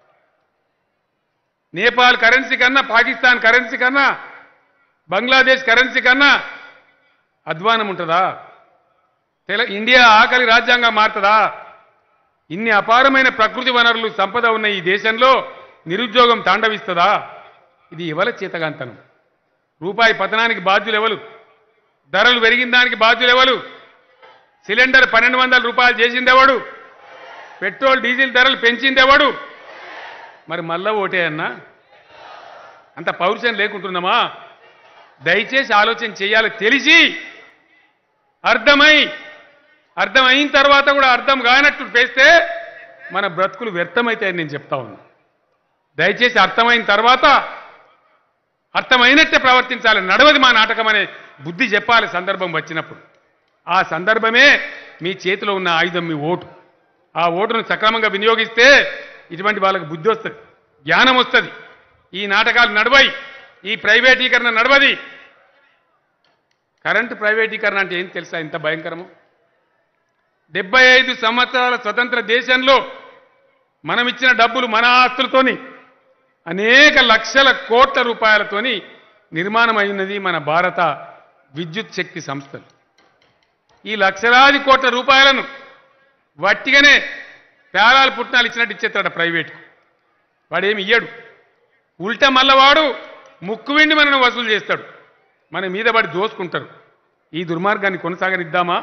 Speaker 2: నేపాల్ కరెన్సీ కన్నా పాకిస్తాన్ కరెన్సీ కన్నా బంగ్లాదేశ్ కరెన్సీ కన్నా అధ్వానం ఉంటుందా తెల ఇండియా ఆకలి రాజ్యాంగం మారుతుందా ఇన్ని అపారమైన ప్రకృతి వనరులు సంపద ఉన్న ఈ దేశంలో నిరుద్యోగం తాండవిస్తుందా ఇది ఎవల చేతగాంతనం రూపాయి పతనానికి బాధ్యులు ఎవరు ధరలు పెరిగిన దానికి బాధ్యులు ఎవరు సిలిండర్ పన్నెండు వందల రూపాయలు చేసింది ఎవడు పెట్రోల్ డీజిల్ ధరలు పెంచింది ఎవడు మరి మళ్ళా ఓటే అన్నా అంత పౌరుషం లేకుంటున్నామా దయచేసి ఆలోచన చేయాలి తెలిసి అర్థమై అర్థమైన తర్వాత కూడా అర్థం కానట్టు పేస్తే మన బ్రతుకులు వ్యర్థమవుతాయని నేను చెప్తా ఉన్నా దయచేసి అర్థమైన తర్వాత అర్థమైనట్టే ప్రవర్తించాలి నడవది మా నాటకం అనే బుద్ధి చెప్పాలి సందర్భం వచ్చినప్పుడు ఆ సందర్భమే మీ చేతిలో ఉన్న ఆయుధం మీ ఓటు ఆ ఓటును సక్రమంగా వినియోగిస్తే ఇటువంటి వాళ్ళకి బుద్ధి వస్తుంది జ్ఞానం వస్తుంది ఈ నాటకాలు నడవయి ఈ ప్రైవేటీకరణ నడవది కరెంటు ప్రైవేటీకరణ అంటే ఏం తెలుసా ఇంత భయంకరము డెబ్బై ఐదు సంవత్సరాల స్వతంత్ర దేశంలో మనం ఇచ్చిన డబ్బులు మన ఆస్తులతోని అనేక లక్షల కోట్ల రూపాయలతోని నిర్మాణం అయినది మన భారత విద్యుత్ శక్తి సంస్థలు ఈ లక్షలాది కోట్ల రూపాయలను వట్టిగానే పేరాలు పుట్టినాలు ఇచ్చినట్టు ఇచ్చేస్తాడు ప్రైవేట్ వాడేమి ఇయ్యడు ఉల్టా మళ్ళా వాడు ముక్కు వెండి మనను వసూలు చేస్తాడు మన మీద పడి దోసుకుంటారు ఈ దుర్మార్గాన్ని కొనసాగనిద్దామా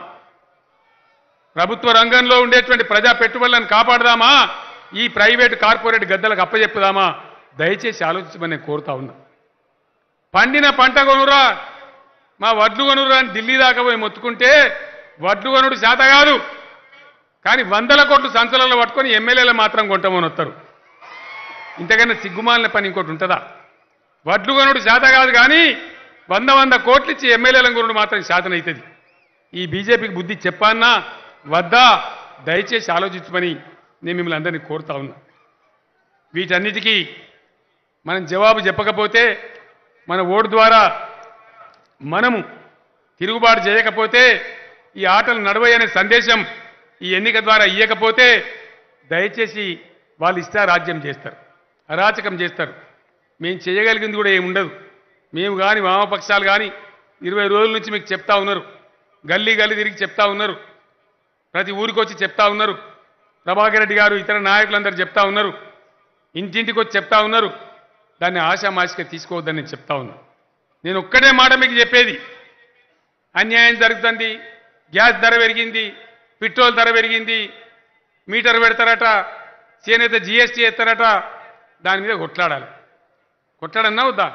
Speaker 2: ప్రభుత్వ రంగంలో ఉండేటువంటి ప్రజా పెట్టుబడులను కాపాడదామా ఈ ప్రైవేట్ కార్పొరేట్ గద్దలకు అప్పచెప్పుదామా దయచేసి ఆలోచించమని నేను కోరుతా ఉన్నా పండిన పంట కొనురా మా వడ్లు కొనురా అని ఢిల్లీ దాకా పోయి మొత్తుకుంటే వడ్లు కొనుడు శాత కాదు కానీ వందల కోట్లు సంచులలో పట్టుకొని ఎమ్మెల్యేలు మాత్రం కొంటామని వస్తారు ఇంతకన్నా సిగ్గుమాలిన పని ఇంకోటి ఉంటుందా వడ్లు కొనుడు శాత కాదు కానీ వంద వంద కోట్లు ఇచ్చి ఎమ్మెల్యేల కొనుడు మాత్రం శాతం అవుతుంది ఈ బీజేపీకి బుద్ధి చెప్పానా వద్దా దయచేసి ఆలోచించమని నేను మిమ్మల్ని అందరినీ కోరుతా ఉన్నా వీటన్నిటికీ మనం జవాబు చెప్పకపోతే మన ఓటు ద్వారా మనము తిరుగుబాటు చేయకపోతే ఈ ఆటలు నడవయనే సందేశం ఈ ఎన్నిక ద్వారా ఇయ్యకపోతే దయచేసి వాళ్ళు ఇష్టారాజ్యం చేస్తారు అరాచకం చేస్తారు మేము చేయగలిగింది కూడా ఏముండదు మేము కానీ వామపక్షాలు కానీ ఇరవై రోజుల నుంచి మీకు చెప్తా ఉన్నారు గల్లీ గల్లీ తిరిగి చెప్తా ఉన్నారు ప్రతి ఊరికి వచ్చి చెప్తా ఉన్నారు ప్రభాకర్ రెడ్డి గారు ఇతర నాయకులందరూ చెప్తా ఉన్నారు ఇంటింటికి వచ్చి చెప్తా ఉన్నారు దాన్ని ఆశామాషిగా తీసుకోవద్దని నేను చెప్తా ఉన్నా నేను ఒక్కటే మాట మీకు చెప్పేది అన్యాయం జరుగుతుంది గ్యాస్ ధర పెరిగింది పెట్రోల్ ధర పెరిగింది మీటర్ పెడతారట చేనేత జిఎస్టీ ఎత్తారట దాని మీద కొట్లాడాలి కొట్లాడన్నా వద్దా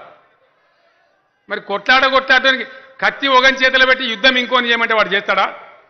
Speaker 2: మరి కొట్లాడ కొట్లాడడానికి కత్తి ఒకని చేతిలో పెట్టి యుద్ధం ఇంకోని చేయమంటే వాడు చేస్తాడా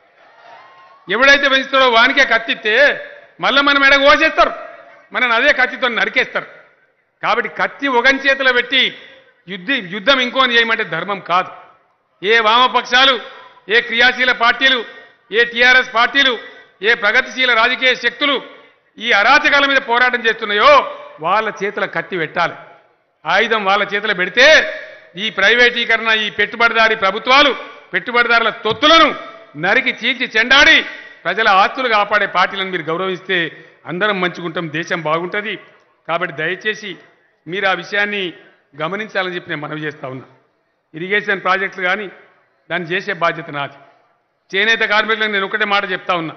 Speaker 2: ఎవడైతే పెంచుతాడో వానికే కత్తిస్తే మళ్ళీ మనం ఎడ కోసేస్తారు మనని అదే కత్తితో నరికేస్తారు కాబట్టి కత్తి ఒకని చేతిలో పెట్టి యుద్ధ యుద్ధం ఇంకోని చేయమంటే ధర్మం కాదు ఏ వామపక్షాలు ఏ క్రియాశీల పార్టీలు ఏ టీఆర్ఎస్ పార్టీలు ఏ ప్రగతిశీల రాజకీయ శక్తులు ఈ అరాచకాల మీద పోరాటం చేస్తున్నాయో వాళ్ళ చేతుల కత్తి పెట్టాలి ఆయుధం వాళ్ళ చేతిలో పెడితే ఈ ప్రైవేటీకరణ ఈ పెట్టుబడిదారి ప్రభుత్వాలు పెట్టుబడిదారుల తొత్తులను నరికి చీల్చి చెండాడి ప్రజల ఆస్తులు కాపాడే పార్టీలను మీరు గౌరవిస్తే అందరం మంచుకుంటాం దేశం బాగుంటుంది కాబట్టి దయచేసి మీరు ఆ విషయాన్ని గమనించాలని చెప్పి నేను మనవి చేస్తా ఉన్నా ఇరిగేషన్ ప్రాజెక్టులు కానీ దాన్ని చేసే బాధ్యత నాది చేనేత కార్మికులకు నేను ఒకటే మాట చెప్తా ఉన్నా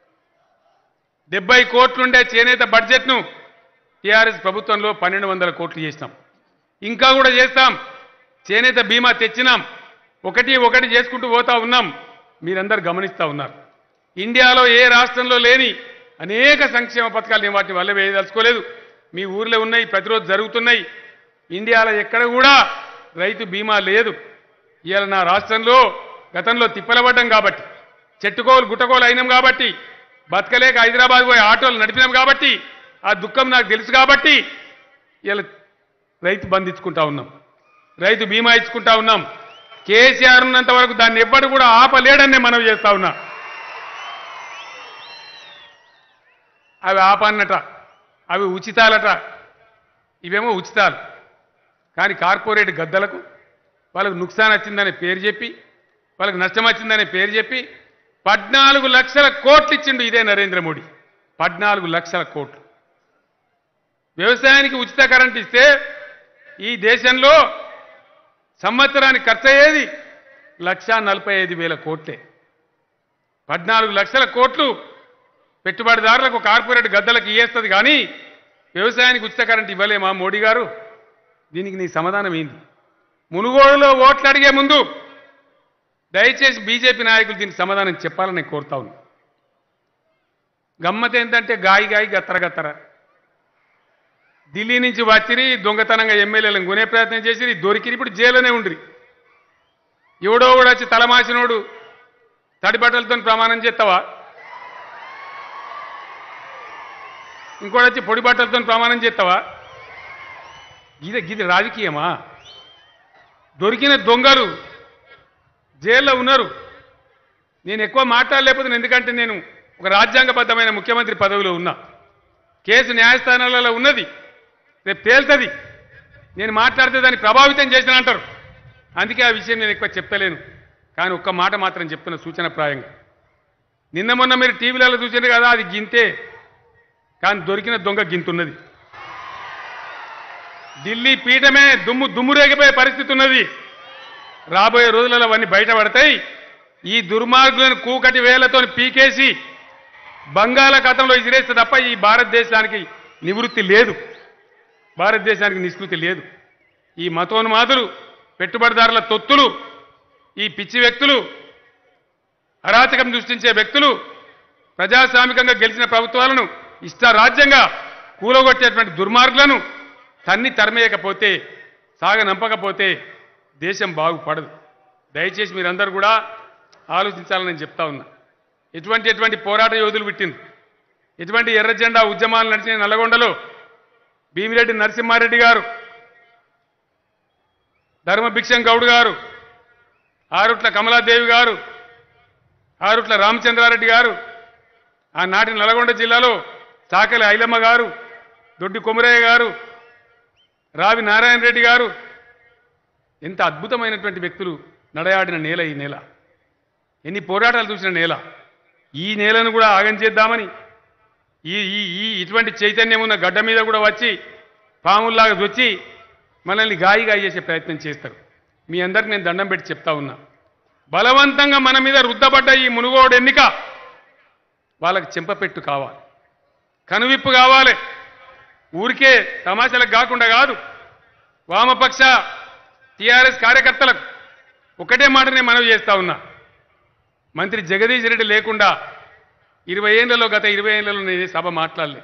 Speaker 2: డెబ్బై కోట్లుండే చేనేత బడ్జెట్ను టీఆర్ఎస్ ప్రభుత్వంలో పన్నెండు వందల కోట్లు చేసినాం ఇంకా కూడా చేస్తాం చేనేత బీమా తెచ్చినాం ఒకటి ఒకటి చేసుకుంటూ పోతా ఉన్నాం మీరందరూ గమనిస్తూ ఉన్నారు ఇండియాలో ఏ రాష్ట్రంలో లేని అనేక సంక్షేమ పథకాలు నేను వాటిని వల్ల వేయదలుచుకోలేదు మీ ఊర్లో ఉన్నాయి ప్రతిరోజు జరుగుతున్నాయి ఇండియాలో ఎక్కడ కూడా రైతు బీమా లేదు ఇవాళ నా రాష్ట్రంలో గతంలో తిప్పలబడ్డం కాబట్టి చెట్టుకోలు గుట్టకోలు అయినాం కాబట్టి బతకలేక హైదరాబాద్ పోయి ఆటోలు నడిపినాం కాబట్టి ఆ దుఃఖం నాకు తెలుసు కాబట్టి ఇలా రైతు బంధు ఇచ్చుకుంటా ఉన్నాం రైతు బీమా ఇచ్చుకుంటా ఉన్నాం కేసీఆర్ ఉన్నంత వరకు దాన్ని ఎవ్వడు కూడా ఆపలేడని నేను మనవి చేస్తా ఉన్నా అవి ఆపన్నట అవి ఉచితాలట ఇవేమో ఉచితాలు కానీ కార్పొరేట్ గద్దలకు వాళ్ళకు నుక్సాన్ వచ్చిందనే పేరు చెప్పి వాళ్ళకి నష్టం వచ్చిందనే పేరు చెప్పి పద్నాలుగు లక్షల కోట్లు ఇచ్చిండు ఇదే నరేంద్ర మోడీ పద్నాలుగు లక్షల కోట్లు వ్యవసాయానికి ఉచిత కరెంట్ ఇస్తే ఈ దేశంలో సంవత్సరానికి ఖర్చు అయ్యేది లక్షా నలభై ఐదు వేల కోట్లే పద్నాలుగు లక్షల కోట్లు పెట్టుబడిదారులకు కార్పొరేట్ గద్దలకు ఇయ్యేస్తుంది కానీ వ్యవసాయానికి ఉచిత కరెంట్ ఇవ్వలేమా మోడీ గారు దీనికి నీ సమాధానం ఏంది మునుగోడులో ఓట్లు అడిగే ముందు దయచేసి బీజేపీ నాయకులు దీనికి సమాధానం చెప్పాలని నేను కోరుతా ఉన్నా గమ్మత్ ఏంటంటే గాయి గాయి గత్తర గత్తర ఢిల్లీ నుంచి వచ్చిరి దొంగతనంగా ఎమ్మెల్యేలను కొనే ప్రయత్నం చేసిరి దొరికిరి ఇప్పుడు జైల్లోనే ఉండ్రి ఎవడో కూడా వచ్చి తలమాసినోడు తడి బట్టలతో ప్రమాణం చేస్తావా ఇంకోటి వచ్చి పొడి బట్టలతో ప్రమాణం చేస్తావా ఇది ఇది రాజకీయమా దొరికిన దొంగలు జైల్లో ఉన్నారు నేను ఎక్కువ మాట్లాడలేకపోతున్నాను ఎందుకంటే నేను ఒక రాజ్యాంగబద్ధమైన ముఖ్యమంత్రి పదవిలో ఉన్నా కేసు న్యాయస్థానాలలో ఉన్నది రేపు తేల్తుంది నేను మాట్లాడితే దాన్ని ప్రభావితం చేసిన అంటారు అందుకే ఆ విషయం నేను ఎక్కువ చెప్తలేను కానీ ఒక్క మాట మాత్రం చెప్తున్న సూచన ప్రాయంగా నిన్న మొన్న మీరు టీవీలలో చూసారు కదా అది గింతే కానీ దొరికిన దొంగ గింతున్నది ఢిల్లీ పీఠమే దుమ్ము దుమ్మురేగిపోయే పరిస్థితి ఉన్నది రాబోయే రోజులలో అవన్నీ బయటపడతాయి ఈ దుర్మార్గులను కూకటి వేలతో పీకేసి బంగాళాఖాతంలో ఇసిరేస్తే తప్ప ఈ భారతదేశానికి నివృత్తి లేదు భారతదేశానికి నిష్కృతి లేదు ఈ మతోన్మాదులు పెట్టుబడిదారుల తొత్తులు ఈ పిచ్చి వ్యక్తులు అరాచకం సృష్టించే వ్యక్తులు ప్రజాస్వామికంగా గెలిచిన ప్రభుత్వాలను ఇష్టారాజ్యంగా కూలగొట్టేటువంటి దుర్మార్గులను తన్ని తరమేయకపోతే సాగనంపకపోతే దేశం బాగుపడదు దయచేసి మీరందరూ కూడా ఆలోచించాలని నేను చెప్తా ఉన్నా ఎటువంటి ఎటువంటి పోరాట యోధులు పుట్టింది ఎటువంటి ఎర్ర జెండా ఉద్యమాలు నడిచిన నల్లగొండలో భీమిరెడ్డి నరసింహారెడ్డి గారు ధర్మభిక్షం గౌడ్ గారు ఆరుట్ల కమలాదేవి గారు ఆరుట్ల రామచంద్రారెడ్డి గారు ఆనాటి నల్గొండ జిల్లాలో చాకలి ఐలమ్మ గారు దొడ్డి కొమరయ్య గారు రావి నారాయణ రెడ్డి గారు ఎంత అద్భుతమైనటువంటి వ్యక్తులు నడయాడిన నేల ఈ నేల ఎన్ని పోరాటాలు చూసిన నేల ఈ నేలను కూడా ఆగం చేద్దామని ఈ ఈ ఈ ఇటువంటి చైతన్యం ఉన్న గడ్డ మీద కూడా వచ్చి పాముల్లాగా వచ్చి మనల్ని గాయి గాయి చేసే ప్రయత్నం చేస్తారు మీ అందరికి నేను దండం పెట్టి చెప్తా ఉన్నా బలవంతంగా మన మీద రుద్దబడ్డ ఈ మునుగోడు ఎన్నిక వాళ్ళకి చెంపపెట్టు కావాలి కనువిప్పు కావాలి ఊరికే తమాషాలకు కాకుండా కాదు వామపక్ష టీఆర్ఎస్ కార్యకర్తలకు ఒకటే మాట నేను మనవి చేస్తా ఉన్నా మంత్రి జగదీష్ రెడ్డి లేకుండా ఇరవై ఏళ్లలో గత ఇరవై ఏళ్లలో నేను ఈ సభ మాట్లాడలే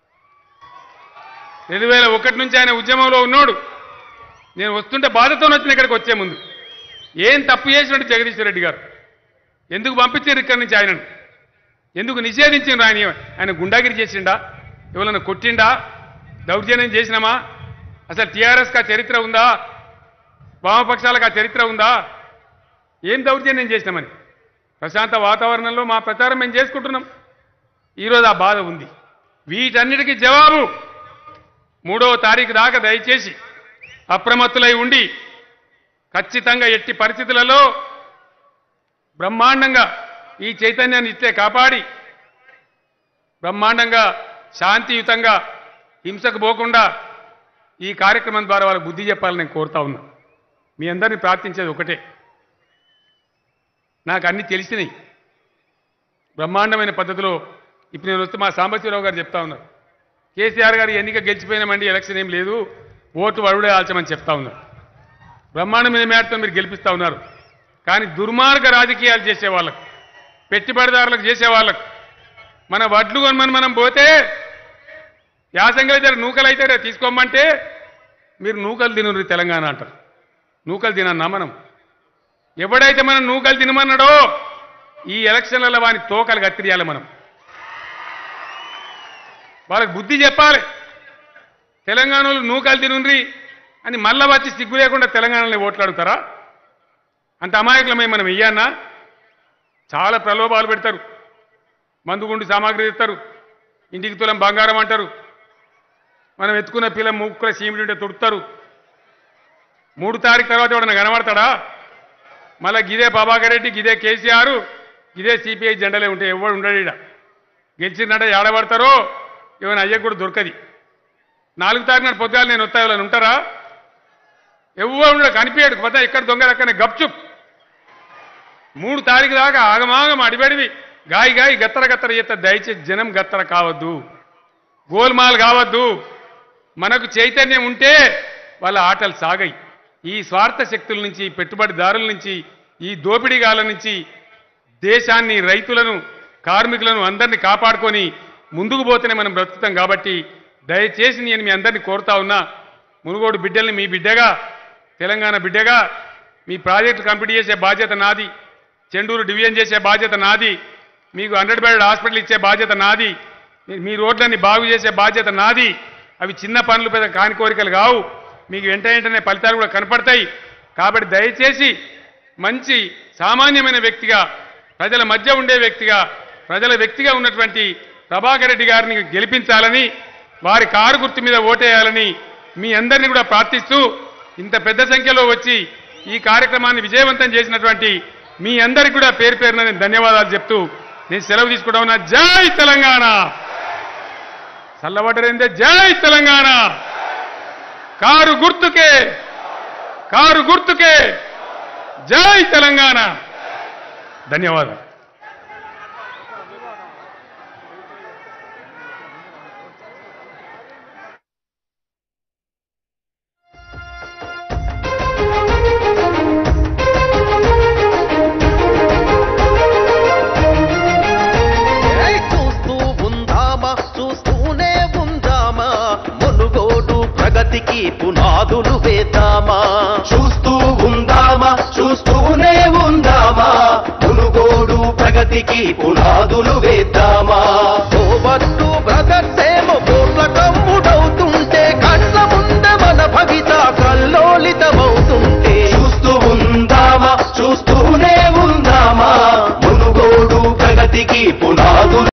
Speaker 2: రెండు వేల ఒకటి నుంచి ఆయన ఉద్యమంలో ఉన్నాడు నేను వస్తుంటే బాధతో వచ్చిన ఇక్కడికి వచ్చే ముందు ఏం తప్పు చేసినట్టు జగదీశ్వర్ రెడ్డి గారు ఎందుకు పంపించారు ఇక్కడి నుంచి ఆయనను ఎందుకు నిషేధించిండ్రు ఆయన ఆయన గుండాగిరి చేసిండా ఎవరైనా కొట్టిండా దౌర్జన్యం చేసినామా అసలు టీఆర్ఎస్కి ఆ చరిత్ర ఉందా వామపక్షాలకు ఆ చరిత్ర ఉందా ఏం దౌర్జన్యం చేసినామని ప్రశాంత వాతావరణంలో మా ప్రచారం మేము చేసుకుంటున్నాం ఈరోజు ఆ బాధ ఉంది వీటన్నిటికీ జవాబు మూడవ తారీఖు దాకా దయచేసి అప్రమత్తులై ఉండి ఖచ్చితంగా ఎట్టి పరిస్థితులలో బ్రహ్మాండంగా ఈ చైతన్యాన్ని ఇట్లే కాపాడి బ్రహ్మాండంగా శాంతియుతంగా హింసకు పోకుండా ఈ కార్యక్రమం ద్వారా వాళ్ళకి బుద్ధి చెప్పాలని నేను కోరుతా ఉన్నా మీ అందరిని ప్రార్థించేది ఒకటే నాకు అన్ని తెలిసినాయి బ్రహ్మాండమైన పద్ధతిలో ఇప్పుడు నేను వస్తే మా సాంబశివరావు గారు చెప్తా ఉన్నారు కేసీఆర్ గారు ఎన్నిక గెలిచిపోయినామండి ఎలక్షన్ ఏం లేదు ఓటు వరుడే ఆల్చమని చెప్తా ఉన్నారు బ్రహ్మాండమైన మేడతో మీరు గెలిపిస్తా ఉన్నారు కానీ దుర్మార్గ రాజకీయాలు చేసే వాళ్ళకు పెట్టుబడిదారులకు చేసే వాళ్ళకు మన వడ్లు కొనమని మనం పోతే యాసంగా అయితే నూకలు అయితే రేపు తీసుకోమంటే మీరు నూకలు తినరు తెలంగాణ అంటారు నూకలు తినన్నా మనం ఎవడైతే మనం నూకలు తినమన్నాడో ఈ ఎలక్షన్లలో వాని తోకలు కత్తిరియాలి మనం వాళ్ళకి బుద్ధి చెప్పాలి తెలంగాణలో నూకలు తినుండ్రి అని మళ్ళా వచ్చి సిగ్గు లేకుండా తెలంగాణలో ఓట్లాడుతారా అంత అమాయకులమై మనం ఇయ్యన్నా చాలా ప్రలోభాలు పెడతారు మందుగుండు సామాగ్రి ఇస్తారు ఇంటికి తులం బంగారం అంటారు మనం ఎత్తుకున్న పిల్ల ముక్కుల సీమిడి ఉంటే తొడుతారు మూడు తారీఖు తర్వాత ఎవడన్నా కనబడతాడా మళ్ళా గిదే ప్రభాకర్ రెడ్డి గిదే కేసీఆర్ గిదే సిపిఐ జెండలే ఉంటే ఎవడు ఉండడు ఈడ గెలిచినట్ట ఏడబడతారో ఏమైనా అయ్యకు కూడా దొరకది నాలుగు తారీఖు నాడు పొద్దుగాలు నేను వస్తా ఎవరైనా ఉంటారా ఎవరు ఉండడు కనిపించాడు పోతే ఇక్కడ దొంగ రక్కనే గప్చుప్ మూడు తారీఖు దాకా ఆగమాగం అడిబడివి గాయి గాయి గత్తర గత్తర చేత దయచేసి జనం గత్తర కావద్దు గోల్మాల్ కావద్దు మనకు చైతన్యం ఉంటే వాళ్ళ ఆటలు సాగాయి ఈ స్వార్థ శక్తుల నుంచి పెట్టుబడిదారుల నుంచి ఈ దోపిడీగాల నుంచి దేశాన్ని రైతులను కార్మికులను అందరినీ కాపాడుకొని ముందుకు పోతేనే మనం బ్రతుకుతాం కాబట్టి దయచేసి నేను మీ అందరినీ కోరుతా ఉన్నా మునుగోడు బిడ్డల్ని మీ బిడ్డగా తెలంగాణ బిడ్డగా మీ ప్రాజెక్టు కంప్లీట్ చేసే బాధ్యత నాది చెండూరు డివిజన్ చేసే బాధ్యత నాది మీకు హండ్రెడ్ బెడ్ హాస్పిటల్ ఇచ్చే బాధ్యత నాది మీ- మీ రోడ్లన్నీ బాగు చేసే బాధ్యత నాది అవి చిన్న పనులు పెద్ద కాని కోరికలు కావు మీకు వెంట వెంటనే ఫలితాలు కూడా కనపడతాయి కాబట్టి దయచేసి మంచి సామాన్యమైన వ్యక్తిగా ప్రజల మధ్య ఉండే వ్యక్తిగా ప్రజల వ్యక్తిగా ఉన్నటువంటి ప్రభాకర్ రెడ్డి గారిని గెలిపించాలని వారి కారు గుర్తు మీద ఓటేయాలని మీ అందరినీ కూడా ప్రార్థిస్తూ ఇంత పెద్ద సంఖ్యలో వచ్చి ఈ కార్యక్రమాన్ని విజయవంతం చేసినటువంటి మీ అందరికీ కూడా పేరు పేరున నేను ధన్యవాదాలు చెప్తూ నేను సెలవు తీసుకుంటా ఉన్నా జై తెలంగాణ చల్లబడ్డరేందే జై తెలంగాణ కారు గుర్తుకే కారు గుర్తుకే జై తెలంగాణ ధన్యవాదాలు
Speaker 4: ఏయ్ చూస్తూ ఉందామా చూస్తూనే ఉందామా మునుగోడు ప్రగతికి పునాదులు వేద్దామా చూస్తూ ఉందామా చూస్తూనే ఉందామా మునుగోడు ప్రగతికి పునాదులు వేద్దామా